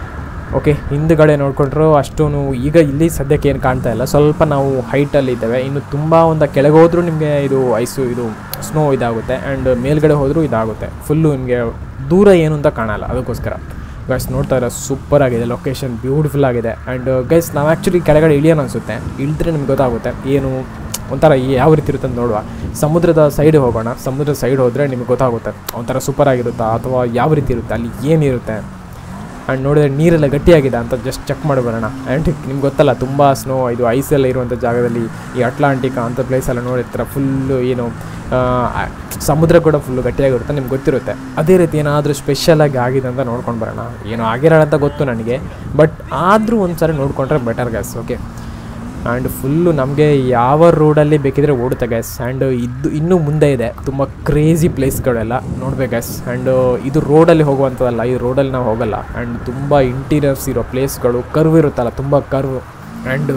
[SPEAKER 1] ಓಕೆ ಹಿಂದುಗಡೆ ನೋಡಿಕೊಂಡ್ರು ಅಷ್ಟೂ ಈಗ ಇಲ್ಲಿ ಸದ್ಯಕ್ಕೆ ಏನು ಕಾಣ್ತಾ ಇಲ್ಲ ಸ್ವಲ್ಪ ನಾವು ಹೈಟಲ್ಲಿ ಇದ್ದೇವೆ ಇನ್ನು ತುಂಬ ಒಂದು ಕೆಳಗೆ ಹೋದರೂ ನಿಮಗೆ ಇದು ಐಸು ಇದು ಸ್ನೋ ಇದಾಗುತ್ತೆ ಆ್ಯಂಡ್ ಮೇಲ್ಗಡೆ ಹೋದರೂ ಇದಾಗುತ್ತೆ ಫುಲ್ಲು ನಿಮಗೆ ದೂರ ಏನು ಅಂತ ಕಾಣಲ್ಲ ಅದಕ್ಕೋಸ್ಕರ ಗೈಸ್ ನೋಡ್ತಾ ಇರೋ ಸೂಪರ್ ಆಗಿದೆ ಲೊಕೇಶನ್ ಬ್ಯೂಟಿಫುಲ್ ಆಗಿದೆ ಆ್ಯಂಡ್ ಗೈಸ್ ನಾವು ಆ್ಯಕ್ಚುಲಿ ಕೆಳಗಡೆ ಇಳಿಯೋಣ ಅನಿಸುತ್ತೆ ಇಳಿದ್ರೆ ನಿಮ್ಗೆ ಗೊತ್ತಾಗುತ್ತೆ ಏನು ಒಂಥರ ಈ ಯಾವ ರೀತಿ ಇರುತ್ತೆ ಅಂತ ನೋಡುವ ಸಮುದ್ರದ ಸೈಡ್ ಹೋಗೋಣ ಸಮುದ್ರದ ಸೈಡ್ ಹೋದರೆ ನಿಮಗೆ ಗೊತ್ತಾಗುತ್ತೆ ಒಂಥರ ಸೂಪರ್ ಆಗಿರುತ್ತಾ ಅಥವಾ ಯಾವ ರೀತಿ ಇರುತ್ತೆ ಅಲ್ಲಿ ಏನಿರುತ್ತೆ ಆ್ಯಂಡ್ ನೋಡಿದ್ರೆ ನೀರೆಲ್ಲ ಗಟ್ಟಿಯಾಗಿದೆ ಅಂತ ಜಸ್ಟ್ ಚೆಕ್ ಮಾಡಿ ಬರೋಣ ಆ್ಯಂಡ್ ನಿಮ್ಗೆ ಗೊತ್ತಲ್ಲ ತುಂಬ ಸ್ನೋ ಇದು ಐಸ್ ಎಲ್ಲ ಇರುವಂಥ ಜಾಗದಲ್ಲಿ ಈ ಅಟ್ಲಾಂಟಿಕ್ ಅಂಥ ಪ್ಲೇಸ್ ಎಲ್ಲ ನೋಡಿರ್ತಾರೆ ಫುಲ್ಲು ಏನು ಆ, ಸಮುದ್ರ ಕೂಡ ಫುಲ್ಲು ಗಟ್ಟಿಯಾಗಿರುತ್ತೆ ನಿಮ್ಗೆ ಗೊತ್ತಿರುತ್ತೆ ಅದೇ ರೀತಿ ಏನಾದರೂ ಸ್ಪೆಷಲಾಗಿ ಆಗಿದೆ ಅಂತ ನೋಡ್ಕೊಂಡು ಬರೋಣ ಏನೋ ಆಗಿರೋಣ ಅಂತ ಗೊತ್ತು ನನಗೆ ಬಟ್ ಆದರೂ ಒಂದು ಸಾರಿ ನೋಡಿಕೊಂಡ್ರೆ better guys okay and full ನಮಗೆ ಯಾವ ರೋಡಲ್ಲಿ ಬೇಕಿದ್ರೆ ಓಡುತ್ತೆ ಗ್ಯಾಸ್ ಆ್ಯಂಡ್ ಇದು ಇನ್ನೂ ಮುಂದೆ ಇದೆ ತುಂಬ ಕ್ರೇಜಿ ಪ್ಲೇಸ್ಗಳೆಲ್ಲ ನೋಡ್ಬೇಕು ಗ್ಯಾಸ್ ಆ್ಯಂಡ್ ಇದು ರೋಡಲ್ಲಿ ಹೋಗುವಂಥದ್ದಲ್ಲ ಈ ರೋಡಲ್ಲಿ ನಾವು ಹೋಗಲ್ಲ ಆ್ಯಂಡ್ ತುಂಬ ಇಂಟೀರಿಯರ್ಸ್ ಇರೋ ಪ್ಲೇಸ್ಗಳು ಕರ್ವ್ ಇರುತ್ತಲ್ಲ ತುಂಬ ಕರ್ವ್ ಆ್ಯಂಡ್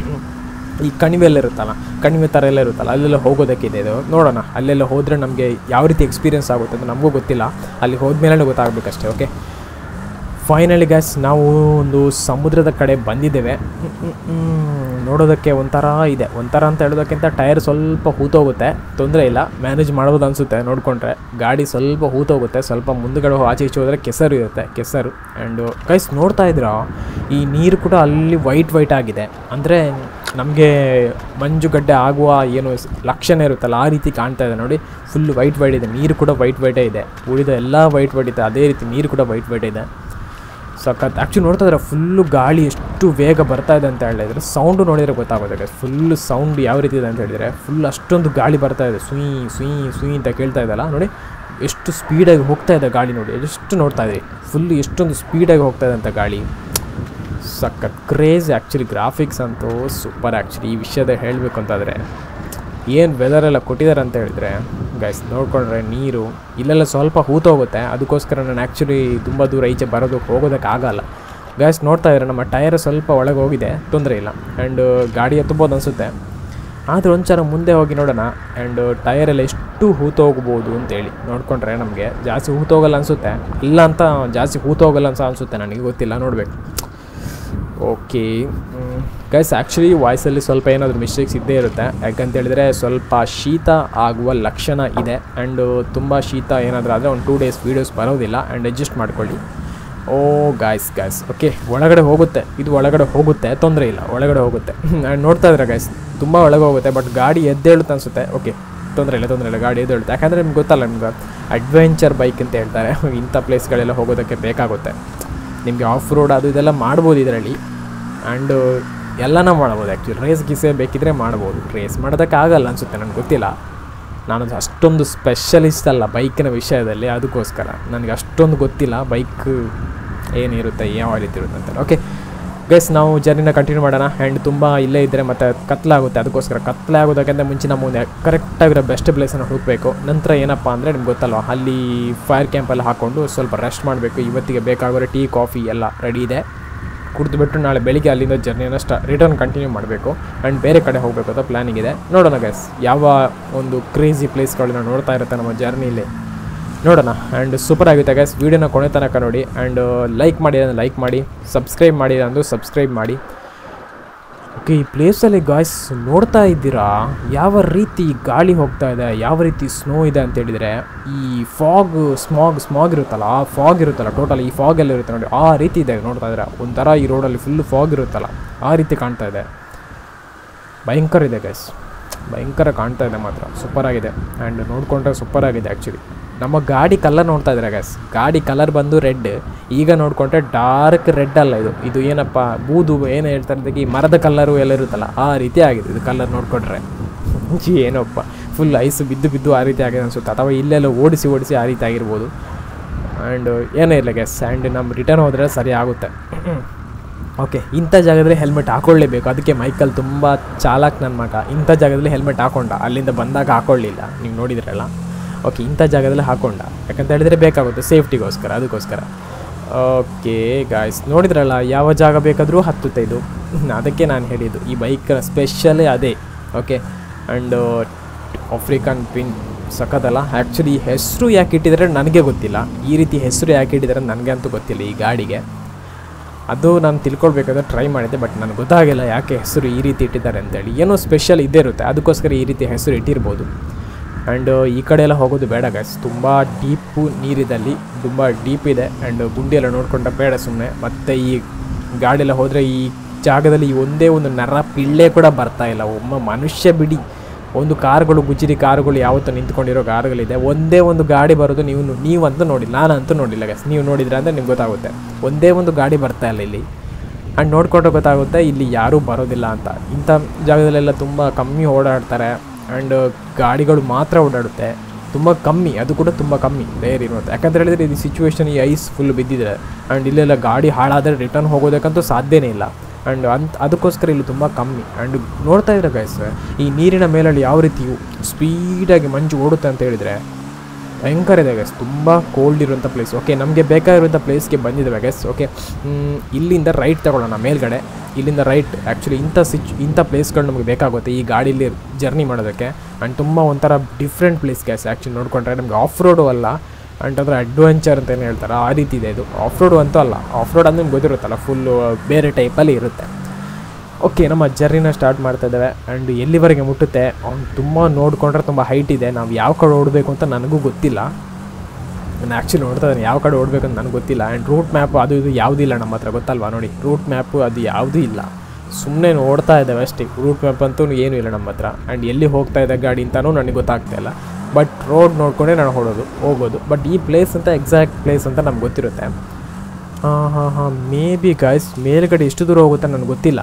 [SPEAKER 1] ಈ ಕಣಿವೆ ಎಲ್ಲ ಇರುತ್ತಲ್ಲ ಕಣಿವೆ ಥರ ಎಲ್ಲ ಇರುತ್ತಲ್ಲ ಅಲ್ಲೆಲ್ಲ ಹೋಗೋದಕ್ಕಿದೆ ಇದು ನೋಡೋಣ ಅಲ್ಲೆಲ್ಲ ಹೋದರೆ ನಮಗೆ ಯಾವ ರೀತಿ ಎಕ್ಸ್ಪೀರಿಯನ್ಸ್ ಆಗುತ್ತೆ ಅಂತ ನಮಗೂ ಗೊತ್ತಿಲ್ಲ ಅಲ್ಲಿ ಹೋದ್ಮೇಲೆ ಗೊತ್ತಾಗಬೇಕಷ್ಟೇ ಓಕೆ ಫೈನಲಿ ಗ್ಯಾಸ್ ನಾವು ಒಂದು ಸಮುದ್ರದ ಕಡೆ ಬಂದಿದ್ದೇವೆ ಹ್ಮ್, ಹ್ಮ್, ಹ್ಮ್. ನೋಡೋದಕ್ಕೆ ಒಂಥರ ಇದೆ ಒಂಥರ ಅಂತ ಹೇಳೋದಕ್ಕಿಂತ ಟೈರ್ ಸ್ವಲ್ಪ ಹೂತೋಗುತ್ತೆ ತೊಂದರೆ ಇಲ್ಲ ಮ್ಯಾನೇಜ್ ಮಾಡ್ಬೋದು ಅನಿಸುತ್ತೆ ನೋಡಿಕೊಂಡ್ರೆ ಗಾಡಿ ಸ್ವಲ್ಪ ಹೂತೋಗುತ್ತೆ ಸ್ವಲ್ಪ ಮುಂದುಗಡೆ ಹೋ- ಆಚೆ ಈಚೆ ಹೋದರೆ ಕೆಸರು ಇರುತ್ತೆ ಕೆಸರು ಆ್ಯಂಡ್ ಗೈಸ್ ನೋಡ್ತಾ ಇದ್ದೀರಾ ಈ ನೀರು ಕೂಡ ಅಲ್ಲಿ ವೈಟ್ ವೈಟ್ ಆಗಿದೆ ಅಂದರೆ ನಮಗೆ ಮಂಜುಗಡ್ಡೆ ಆಗುವ ಏನು ಸ್- ಲಕ್ಷಣ ಇರುತ್ತಲ್ಲ ಆ ರೀತಿ ಕಾಣ್ತಾ ಇದೆ ನೋಡಿ ಫುಲ್ ವೈಟ್ ವೈಟ್ ಇದೆ ನೀರು ಕೂಡ ವೈಟ್ ವೈಟೇ ಇದೆ ಉಳಿದ ಎಲ್ಲ ವೈಟ್ ವೈಟ್ ಇದೆ ಅದೇ ರೀತಿ ನೀರು ಕೂಡ ವೈಟ್ ವೈಟ್ ಇದೆ ಸಖತ್ ಆ್ಯಕ್ಚುಲಿ ನೋಡ್ತಾ ಇದ್ರೆ ಫುಲ್ಲು ಗಾಳಿ ಎಷ್ಟು ಬೇಗ ಬರ್ತಾ ಇದೆ ಅಂತ ಹೇಳಿದ್ರೆ ಸೌಂಡು ನೋಡಿದರೆ ಗೊತ್ತಾಗುತ್ತೆ ಫುಲ್ ಸೌಂಡ್ ಯಾವ ರೀತಿ ಇದೆ ಅಂತ ಹೇಳಿದರೆ ಫುಲ್ ಅಷ್ಟೊಂದು ಗಾಳಿ ಬರ್ತಾ ಇದೆ ಸುಯಿ ಸುಯಿ ಸುಯಿ ಅಂತ ಕೇಳ್ತಾ ಇದೆಲ್ಲ ನೋಡಿ ಎಷ್ಟು ಸ್ಪೀಡಾಗಿ ಹೋಗ್ತಾ ಇದೆ ಗಾಳಿ ನೋಡಿ ಎಷ್ಟು ನೋಡ್ತಾ ಇದ್ರಿ ಫುಲ್ ಎಷ್ಟೊಂದು ಸ್ಪೀಡಾಗಿ ಹೋಗ್ತಾ ಇದೆ ಅಂತ ಗಾಳಿ ಸಖತ್ ಕ್ರೇಜ್ ಆ್ಯಕ್ಚುಲಿ ಗ್ರಾಫಿಕ್ಸ್ ಅಂತೂ ಸೂಪರ್ ಆ್ಯಕ್ಚುಲಿ ಈ ವಿಷಯದ ಹೇಳಬೇಕು ಅಂತಾದರೆ ಏನು ವೆದರ್ ಎಲ್ಲ ಕೊಟ್ಟಿದ್ದಾರೆ ಅಂತ ಹೇಳಿದ್ರೆ ಗೈಸ್ ನೋಡ್ಕೊಂಡ್ರೆ ನೀರು ಇಲ್ಲೆಲ್ಲ ಸ್ವಲ್ಪ ಹೂತೋಗುತ್ತೆ ಅದಕ್ಕೋಸ್ಕರ ನಾನು ಆ್ಯಕ್ಚುಲಿ ತುಂಬ ದೂರ ಈಚೆ ಬರೋದಕ್ಕೆ ಹೋಗೋದಕ್ಕೆ ಆಗಲ್ಲ ಗೈಸ್ ನೋಡ್ತಾ ಇದ್ದಾರೆ ನಮ್ಮ ಟೈರ್ ಸ್ವಲ್ಪ ಒಳಗೆ ಹೋಗಿದೆ ತೊಂದರೆ ಇಲ್ಲ ಆ್ಯಂಡ್ ಗಾಡಿ ಎತ್ತಬೋದು ಅನಿಸುತ್ತೆ ಆದರೆ ಒಂಚೂರು ಮುಂದೆ ಹೋಗಿ ನೋಡೋಣ ಆ್ಯಂಡ್ ಟಯರೆಲ್ಲ ಎಷ್ಟು ಹೂತೋಗ್ಬೋದು ಅಂತೇಳಿ ನೋಡಿಕೊಂಡ್ರೆ ನಮಗೆ ಜಾಸ್ತಿ ಹೂತೋಗಲ್ಲ ಅನಿಸುತ್ತೆ ಇಲ್ಲ ಅಂತ ಜಾಸ್ತಿ ಹೂತೋಗಲ್ಲ ಅಂತ ಅನಿಸುತ್ತೆ ನನಗೆ ಗೊತ್ತಿಲ್ಲ ನೋಡಬೇಕು ಓಕೆ ಗೈಸ್ ಆ್ಯಕ್ಚುಲಿ ವಾಯ್ಸಲ್ಲಿ ಸ್ವಲ್ಪ ಏನಾದರೂ ಮಿಸ್ಟೇಕ್ಸ್ ಇದ್ದೇ ಇರುತ್ತೆ ಯಾಕಂತ ಹೇಳಿದ್ರೆ ಸ್ವಲ್ಪ ಶೀತ ಆಗುವ ಲಕ್ಷಣ ಇದೆ ಆ್ಯಂಡ್ ತುಂಬ ಶೀತ ಏನಾದರೂ ಆದರೆ ಒಂದು ಟೂ ಡೇಸ್ ವೀಡಿಯೋಸ್ ಬರೋದಿಲ್ಲ ಆ್ಯಂಡ್ ಅಡ್ಜಸ್ಟ್ ಮಾಡ್ಕೊಳ್ಳಿ ಓ ಗಾಯ್ಸ್ ಗಾಯ್ಸ್ ಓಕೆ ಒಳಗಡೆ ಹೋಗುತ್ತೆ ಇದು ಒಳಗಡೆ ಹೋಗುತ್ತೆ ತೊಂದರೆ ಇಲ್ಲ ಒಳಗಡೆ ಹೋಗುತ್ತೆ ಆ್ಯಂಡ್ ನೋಡ್ತಾ ಇದ್ರೆ ಗಾಯ್ಸ್ ತುಂಬ ಒಳಗೆ ಹೋಗುತ್ತೆ ಬಟ್ ಗಾಡಿ ಎದ್ದೇಳುತ್ತೆ ಅನಿಸುತ್ತೆ ಓಕೆ ತೊಂದರೆ ಇಲ್ಲ ತೊಂದರೆ ಇಲ್ಲ ಗಾಡಿ ಎದ್ದೇಳುತ್ತೆ ಯಾಕಂದರೆ ನಿಮ್ಗೆ ಗೊತ್ತಲ್ಲ ನಿಮ್ಗೆ ಅಡ್ವೆಂಚರ್ ಬೈಕ್ ಅಂತ ಹೇಳ್ತಾರೆ ಇಂಥ ಪ್ಲೇಸ್ಗಳೆಲ್ಲ ಹೋಗೋದಕ್ಕೆ ಬೇಕಾಗುತ್ತೆ ನಿಮಗೆ ಆಫ್ ರೋಡ್ ಅದು ಇದೆಲ್ಲ ಮಾಡ್ಬೋದು ಇದರಲ್ಲಿ ಆ್ಯಂಡ್ ಎಲ್ಲನೂ ಮಾಡ್ಬೋದು ಆ್ಯಕ್ಚುಲಿ ರೇಸ್ ಗೀಸೆ ಬೇಕಿದ್ರೆ ಮಾಡ್ಬೋದು ರೇಸ್ ಮಾಡೋದಕ್ಕೆ ಆಗಲ್ಲ ಅನಿಸುತ್ತೆ ನನಗೆ ಗೊತ್ತಿಲ್ಲ ನಾನು ಅಷ್ಟೊಂದು ಸ್ಪೆಷಲಿಸ್ಟ್ ಅಲ್ಲ ಬೈಕಿನ ವಿಷಯದಲ್ಲಿ ಅದಕ್ಕೋಸ್ಕರ ನನಗೆ ಅಷ್ಟೊಂದು ಗೊತ್ತಿಲ್ಲ ಬೈಕ್ ಏನಿರುತ್ತೆ ಯಾವ ರೀತಿ ಇರುತ್ತೆ ಅಂತ ಓಕೆ ಗೈಸ್ ನಾವು ಜರ್ನಿನ ಕಂಟಿನ್ಯೂ ಮಾಡೋಣ ಆ್ಯಂಡ್ ತುಂಬ ಇಲ್ಲೇ ಇದ್ದರೆ ಮತ್ತು ಕತ್ಲಾಗುತ್ತೆ ಅದಕ್ಕೋಸ್ಕರ ಕತ್ಲೆ ಆಗೋದಕ್ಕಿಂತ ಮುಂಚೆ ನಾವು ಮುಂದೆ ಕರೆಕ್ಟಾಗಿರೋ ಬೆಸ್ಟ್ ಪ್ಲೇಸನ್ನು ಹುಡುಕಬೇಕು ನಂತರ ಏನಪ್ಪ ಅಂದರೆ ನಿಮ್ಗೆ ಗೊತ್ತಲ್ವ ಅಲ್ಲಿ ಫೈರ್ ಕ್ಯಾಂಪೆಲ್ಲ ಹಾಕ್ಕೊಂಡು ಸ್ವಲ್ಪ ರೆಸ್ಟ್ ಮಾಡಬೇಕು ಇವತ್ತಿಗೆ ಬೇಕಾಗಿರೋ ಟೀ ಕಾಫಿ ಎಲ್ಲ ರೆಡಿ ಇದೆ ಕುಡಿದ್ಬಿಟ್ಟು ನಾಳೆ ಬೆಳಿಗ್ಗೆ ಅಲ್ಲಿಂದ ಜರ್ನಿಯನ್ನು ಸ್ಟಾ ರಿಟರ್ನ್ ಕಂಟಿನ್ಯೂ ಮಾಡಬೇಕು ಆ್ಯಂಡ್ ಬೇರೆ ಕಡೆ ಹೋಗಬೇಕು ಅಂತ ಪ್ಲ್ಯಾನಿಂಗ್ ಇದೆ ನೋಡೋಣ ಗೈಸ್ ಯಾವ ಒಂದು ಕ್ರೇಜಿ ಪ್ಲೇಸ್ಗಳನ್ನ ನೋಡ್ತಾ ಇರುತ್ತೆ ನಮ್ಮ ಜರ್ನಿಲಿ ನೋಡೋಣ ಆ್ಯಂಡ್ ಸೂಪರ್ ಆಗುತ್ತೆ ಗೈಸ್ ವೀಡಿಯೋನ ಕೊನೆ ತನಕ ನೋಡಿ ಆ್ಯಂಡ್ ಲೈಕ್ ಮಾಡಿ ಅಂದರೆ ಲೈಕ್ ಮಾಡಿ ಸಬ್ಸ್ಕ್ರೈಬ್ ಮಾಡಿ ಅಂದು ಸಬ್ಸ್ಕ್ರೈಬ್ ಮಾಡಿ ಓಕೆ ಈ ಪ್ಲೇಸಲ್ಲಿ ಗಾಯ್ಸ್ ನೋಡ್ತಾ ಇದ್ದೀರಾ ಯಾವ ರೀತಿ ಗಾಳಿ ಹೋಗ್ತಾ ಇದೆ ಯಾವ ರೀತಿ ಸ್ನೋ ಇದೆ ಅಂತ ಹೇಳಿದರೆ ಈ ಫಾಗ್ ಸ್ಮಾಗ್ ಸ್ಮಾಗ್ ಇರುತ್ತಲ್ಲ ಆ ಫಾಗ್ ಇರುತ್ತಲ್ಲ ಟೋಟಲ್ ಈ ಫಾಗ್ ಎಲ್ಲ ಇರುತ್ತೆ ನೋಡಿ ಆ ರೀತಿ ಇದೆ ನೋಡ್ತಾ ಇದ್ದೀರಾ ಒಂಥರ ಈ ರೋಡಲ್ಲಿ ಫುಲ್ ಫಾಗ್ ಇರುತ್ತಲ್ಲ ಆ ರೀತಿ ಕಾಣ್ತಾ ಇದೆ ಭಯಂಕರ ಇದೆ ಗೈಸ್ ಭಯಂಕರ ಕಾಣ್ತಾ ಇದೆ ಮಾತ್ರ ಸೂಪರ್ ಆಗಿದೆ ಆ್ಯಂಡ್ ನೋಡಿಕೊಂಡ್ರೆ ಸೂಪರ್ ಆಗಿದೆ ಆ್ಯಕ್ಚುಲಿ ನಮ್ಮ ಗಾಡಿ ಕಲರ್ ನೋಡ್ತಾ ಇದ್ದಾರೆ ಗೈಸ್ ಗಾಡಿ ಕಲರ್ ಬಂದು ರೆಡ್ ಈಗ ನೋಡಿಕೊಂಡ್ರೆ ಡಾರ್ಕ್ ರೆಡ್ ಅಲ್ಲ ಇದು ಇದು ಏನಪ್ಪ ಬೂದು ಏನು ಹೇಳ್ತಾ ಇದ್ದಕ್ಕೆ ಈ ಮರದ ಕಲರು ಎಲ್ಲ ಇರುತ್ತಲ್ಲ ಆ ರೀತಿ ಆಗಿದೆ ಇದು ಕಲರ್ ನೋಡಿಕೊಂಡ್ರೆ ಏನಪ್ಪ ಫುಲ್ ಐಸ್ ಬಿದ್ದು ಬಿದ್ದು ಆ ರೀತಿ ಆಗಿದೆ ಅನಿಸುತ್ತೆ ಅಥವಾ ಇಲ್ಲೆಲ್ಲ ಓಡಿಸಿ ಓಡಿಸಿ ಆ ರೀತಿ ಆಗಿರ್ಬೋದು ಆ್ಯಂಡ್ ಏನೇ ಇಲ್ಲ ಗ್ಯಾಸ್ ಆ್ಯಂಡ್ ನಮ್ಮ ರಿಟರ್ನ್ ಹೋದರೆ ಸರಿ ಆಗುತ್ತೆ ಓಕೆ ಇಂಥ ಜಾಗದಲ್ಲಿ ಹೆಲ್ಮೆಟ್ ಹಾಕೊಳ್ಳೇಬೇಕು ಅದಕ್ಕೆ ಮೈಕಲ್ ತುಂಬ ಚಾಲಾಕ್ ನನ್ನ ಮಗ ಇಂಥ ಜಾಗದಲ್ಲಿ ಹೆಲ್ಮೆಟ್ ಹಾಕೊಂಡ ಅಲ್ಲಿಂದ ಬಂದಾಗ ಹಾಕೊಳ್ಳಿಲ್ಲ ನೀವು ನೋಡಿದ್ರಲ್ಲ ಓಕೆ ಇಂಥ ಜಾಗದಲ್ಲಿ ಹಾಕೊಂಡ ಯಾಕಂತ ಹೇಳಿದರೆ ಬೇಕಾಗುತ್ತೆ ಸೇಫ್ಟಿಗೋಸ್ಕರ ಅದಕ್ಕೋಸ್ಕರ ಓಕೆ ಗಾಯ್ಸ್ ನೋಡಿದ್ರಲ್ಲ ಯಾವ ಜಾಗ ಬೇಕಾದರೂ ಹತ್ತುತ್ತೆ ಇದು ಅದಕ್ಕೆ ನಾನು ಹೇಳಿದ್ದು ಈ ಬೈಕ್ ಸ್ಪೆಷಲೇ ಅದೇ ಓಕೆ ಆ್ಯಂಡ್ ಆಫ್ರಿಕನ್ ಪಿನ್ ಸಖತ್ತಲ್ಲ ಆ್ಯಕ್ಚುಲಿ ಹೆಸರು ಯಾಕೆ ಇಟ್ಟಿದ್ದಾರೆ ನನಗೆ ಗೊತ್ತಿಲ್ಲ ಈ ರೀತಿ ಹೆಸರು ಯಾಕೆ ಇಟ್ಟಿದ್ದಾರೆ ನನಗೆ ಅಂತೂ ಗೊತ್ತಿಲ್ಲ ಈ ಗಾಡಿಗೆ ಅದು ನಾನು ತಿಳ್ಕೊಳ್ಬೇಕಾದ್ರೆ ಟ್ರೈ ಮಾಡಿದ್ದೆ ಬಟ್ ನನಗೆ ಗೊತ್ತಾಗಿಲ್ಲ ಯಾಕೆ ಹೆಸರು ಈ ರೀತಿ ಇಟ್ಟಿದ್ದಾರೆ ಅಂತೇಳಿ ಏನೋ ಸ್ಪೆಷಲ್ ಇದ್ದೇ ಇರುತ್ತೆ ಅದಕ್ಕೋಸ್ಕರ ಈ ರೀತಿ ಹೆಸರು ಇಟ್ಟಿರ್ಬೋದು ಆ್ಯಂಡ್ ಈ ಕಡೆ ಎಲ್ಲ ಹೋಗೋದು ಬೇಡ ಗೈಸ್ ತುಂಬ ಡೀಪು ನೀರಿದಲ್ಲಿ ತುಂಬ ಡೀಪ್ ಇದೆ ಆ್ಯಂಡ್ ಗುಂಡಿ ಎಲ್ಲ ನೋಡ್ಕೊಂಡ್ರೆ ಬೇಡ ಸುಮ್ಮನೆ ಮತ್ತು ಈ ಗಾಡಿಯೆಲ್ಲ ಹೋದರೆ ಈ ಜಾಗದಲ್ಲಿ ಈ ಒಂದೇ ಒಂದು ನರ ಪಿಳ್ಳೆ ಕೂಡ ಬರ್ತಾ ಇಲ್ಲ ಒಮ್ಮ ಮನುಷ್ಯ ಬಿಡಿ ಒಂದು ಕಾರುಗಳು ಗುಜಿರಿ ಕಾರುಗಳು ಯಾವತ್ತೂ ನಿಂತ್ಕೊಂಡಿರೋ ಕಾರುಗಳಿದೆ ಒಂದೇ ಒಂದು ಗಾಡಿ ಬರೋದು ನೀವು ನೀವಂತೂ ನೋಡಿ ನಾನಂತೂ ನೋಡಿಲ್ಲ ಗೈಸ್ ನೀವು ನೋಡಿದ್ರೆ ಅಂದರೆ ನಿಮ್ಗೆ ಗೊತ್ತಾಗುತ್ತೆ ಒಂದೇ ಒಂದು ಗಾಡಿ ಬರ್ತಾ ಇಲ್ಲ ಇಲ್ಲಿ ಆ್ಯಂಡ್ ನೋಡಿಕೊಂಡ್ರೆ ಗೊತ್ತಾಗುತ್ತೆ ಇಲ್ಲಿ ಯಾರೂ ಬರೋದಿಲ್ಲ ಅಂತ ಇಂಥ ಜಾಗದಲ್ಲೆಲ್ಲ ತುಂಬ ಕಮ್ಮಿ ಓಡಾಡ್ತಾರೆ ಆ್ಯಂಡ್ ಗಾಡಿಗಳು ಮಾತ್ರ ಓಡಾಡುತ್ತೆ ತುಂಬ ಕಮ್ಮಿ ಅದು ಕೂಡ ತುಂಬ ಕಮ್ಮಿ ರೇರ್ ಇರುತ್ತೆ ಯಾಕಂತ ಹೇಳಿದ್ರೆ ಇದು ಸಿಚುವೇಶನ್ ಈ ಐಸ್ ಫುಲ್ ಬಿದ್ದಿದೆ ಆ್ಯಂಡ್ ಇಲ್ಲೆಲ್ಲ ಗಾಡಿ ಹಾಳಾದರೆ ರಿಟರ್ನ್ ಹೋಗೋದಕ್ಕಂತೂ ಸಾಧ್ಯನೇ ಇಲ್ಲ ಆ್ಯಂಡ್ ಅಂತ ಅದಕ್ಕೋಸ್ಕರ ಇಲ್ಲಿ ತುಂಬ ಕಮ್ಮಿ ಆ್ಯಂಡ್ ನೋಡ್ತಾ ಇದ್ರೆ ಗೈಸ್ ಈ ನೀರಿನ ಮೇಲಲ್ಲಿ ಯಾವ ರೀತಿ ಸ್ಪೀಡಾಗಿ ಮಂಜು ಓಡುತ್ತೆ ಅಂತ ಹೇಳಿದರೆ ಭಯಂಕರ ಇದೆ ಗೈಸ್ ತುಂಬ ಕೋಲ್ಡ್ ಇರುವಂಥ ಪ್ಲೇಸ್ ಓಕೆ ನಮಗೆ ಬೇಕಾಗಿರುವಂಥ ಪ್ಲೇಸ್ಗೆ ಬಂದಿದ್ದೇವೆ ಗೈಸ್ ಓಕೆ ಇಲ್ಲಿಂದ ರೈಟ್ ತಗೊಳ್ಳೋಣ ಮೇಲ್ಗಡೆ ಇಲ್ಲಿಂದ ರೈಟ್ ಆ್ಯಕ್ಚುಲಿ ಇಂಥ ಸಿಚ್ ಇಂಥ ಪ್ಲೇಸ್ಗಳು ನಮಗೆ ಬೇಕಾಗುತ್ತೆ ಈ ಗಾಡೀಲಿ ಜರ್ನಿ ಮಾಡೋದಕ್ಕೆ ಆ್ಯಂಡ್ ತುಂಬ ಒಂಥರ ಡಿಫ್ರೆಂಟ್ ಪ್ಲೇಸ್ ಗ್ಯಾಸ್ ಆ್ಯಕ್ಚುಲಿ ನೋಡಿಕೊಂಡ್ರೆ ನಮಗೆ ಆಫ್ ರೋಡು ಅಲ್ಲ ಆ್ಯಂಡ್ ಅದರ ಅಡ್ವೆಂಚರ್ ಅಂತ ಏನು ಹೇಳ್ತಾರೆ ಆ ರೀತಿ ಇದೆ ಇದು ಆಫ್ ರೋಡು ಅಂತೂ ಅಲ್ಲ ಆಫ್ ರೋಡ್ ಅಂದ್ರೆ ನಿಮ್ಗೆ ಗೊತ್ತಿರುತ್ತಲ್ಲ ಫುಲ್ಲು ಬೇರೆ ಟೈಪಲ್ಲಿ ಇರುತ್ತೆ ಓಕೆ ನಮ್ಮ ಜರ್ನಿನ ಸ್ಟಾರ್ಟ್ ಮಾಡ್ತಾ ಇದ್ದೇವೆ ಆ್ಯಂಡ್ ಎಲ್ಲಿವರೆಗೆ ಮುಟ್ಟುತ್ತೆ ಅವ್ನು ತುಂಬ ನೋಡಿಕೊಂಡ್ರೆ ತುಂಬ ಹೈಟ್ ಇದೆ ನಾವು ಯಾವ ಕಡೆ ಓಡಬೇಕು ಅಂತ ನನಗೂ ಗೊತ್ತಿಲ್ಲ ನಾನು ಆ್ಯಕ್ಚುಲಿ ನೋಡ್ತಾ ಇದ್ದೀನಿ ಯಾವ ಕಡೆ ಓಡಬೇಕು ಅಂತ ನನಗೆ ಗೊತ್ತಿಲ್ಲ ಆ್ಯಂಡ್ ರೂಟ್ ಮ್ಯಾಪ್ ಅದು ಇದು ಯಾವುದೂ ಇಲ್ಲ ನಮ್ಮ ಹತ್ರ ಗೊತ್ತಲ್ವಾ ನೋಡಿ ರೂಟ್ ಮ್ಯಾಪು ಅದು ಯಾವುದೂ ಇಲ್ಲ ಸುಮ್ಮನೆ ನೋಡ್ತಾ ಇದ್ದೇವೆ ಅಷ್ಟೇ ರೂಟ್ ಮ್ಯಾಪ್ ಅಂತೂ ಏನೂ ಇಲ್ಲ ನಮ್ಮ ಹತ್ರ ಆ್ಯಂಡ್ ಎಲ್ಲಿ ಹೋಗ್ತಾ ಇದೆ ಗಾಡಿ ಅಂತಲೂ ನನಗೆ ಗೊತ್ತಾಗ್ತಾ ಇಲ್ಲ ಬಟ್ ರೋಡ್ ನೋಡ್ಕೊಂಡೇ ನಾನು ಹೊಡೋದು ಹೋಗೋದು ಬಟ್ ಈ ಪ್ಲೇಸ್ ಅಂತ ಎಕ್ಸಾಕ್ಟ್ ಪ್ಲೇಸ್ ಅಂತ ನಮ್ಗೆ ಗೊತ್ತಿರುತ್ತೆ ಹಾಂ ಹಾಂ ಹಾಂ ಮೇ ಬಿ ಗಾಯ್ಸ್ ಮೇಲ್ಗಡೆ ಎಷ್ಟು ದೂರ ಹೋಗುತ್ತೆ ನನಗೆ ಗೊತ್ತಿಲ್ಲ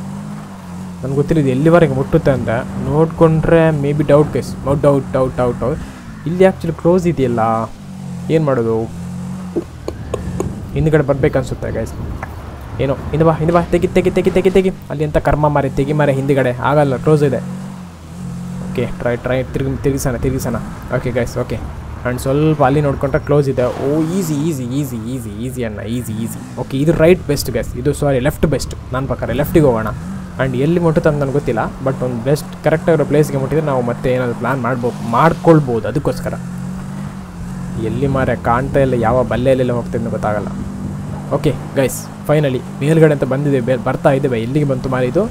[SPEAKER 1] ನನಗೆ ಗೊತ್ತಿಲ್ಲ ಇದು ಎಲ್ಲಿವರೆಗೆ ಮುಟ್ಟುತ್ತೆ ಅಂತ ನೋಡಿಕೊಂಡ್ರೆ maybe doubt guys doubt doubt doubt doubt ಇಲ್ಲಿ ಆ್ಯಕ್ಚುಲಿ ಕ್ಲೋಸ್ ಇದೆಯಲ್ಲ ಏನು ಮಾಡೋದು ಹಿಂದ್ಗಡೆ ಬರ್ಬೇಕು ಅನ್ಸುತ್ತೆ ಗೈಸ್ ಏನೋ ಹಿಂದೆ ಬಾ ಹಿಂದೆ ಬಾ ತೆಗಿ ತೆಗಿ ತೆಗಿ ತೆಗಿ ತೆಗಿ ಅಲ್ಲಿ ಅಂತ ಕರ್ಮ ಮಾರಿ ತೆಗಿ ಮಾರೆ ಹಿಂದಿಗಡೆ ಆಗಲ್ಲ ಕ್ಲೋಸ್ ಇದೆ ಓಕೆ ಟ್ರೈ ಟ್ರೈ ತಿರುಗಿ ತಿರುಗಿಸೋಣ ತಿರುಗಿಸೋಣ ಓಕೆ ಗೈಸ್ ಓಕೆ ಆ್ಯಂಡ್ ಸ್ವಲ್ಪ ಅಲ್ಲಿ ನೋಡ್ಕೊಂಡ್ರೆ ಕ್ಲೋಸ್ ಇದೆ oh easy easy easy easy easy ಅಣ್ಣ ಈಸಿ ಈಸಿ ಓಕೆ ಇದು ರೈಟ್ ಬೆಸ್ಟ್ ಗೈಸ್ ಇದು ಸಾರಿ ಲೆಫ್ಟ್ ಬೆಸ್ಟ್ ನನ್ನ ಪ್ರಕಾರ ಲೆಫ್ಟಿಗೆ ಹೋಗೋಣ ಆ್ಯಂಡ್ ಎಲ್ಲಿ ಮುಟ್ಟುತ್ತೆ ಅಂತ ನನಗೆ ಗೊತ್ತಿಲ್ಲ ಬಟ್ ಒಂದು ಬೆಸ್ಟ್ ಕರೆಕ್ಟಾಗಿರೋ ಪ್ಲೇಸ್ಗೆ ಮುಟ್ಟಿದ್ರೆ ನಾವು ಮತ್ತೆ ಏನಾದರೂ ಪ್ಲ್ಯಾನ್ ಮಾಡ್ಬೋದು ಮಾಡ್ಕೊಳ್ಬೋದು ಅದಕ್ಕೋಸ್ಕರ ಎಲ್ಲಿ ಮಾರೆ ಕಾಣ್ತಾ ಇಲ್ಲ ಯಾವ ಬಲ್ಲೆಯಲ್ಲೆಲ್ಲ ಹೋಗ್ತಿದ್ನೋ ಗೊತ್ತಾಗಲ್ಲ ಓಕೆ ಗೈಸ್ ಫೈನಲಿ ಮೇಲ್ಗಡೆ ಅಂತ ಬಂದಿದೆ ಬೆ- ಬರ್ತಾ ಇದ್ದೇವೆ ಎಲ್ಲಿಗೆ ಬಂತು ಮಾರಿ ಇದು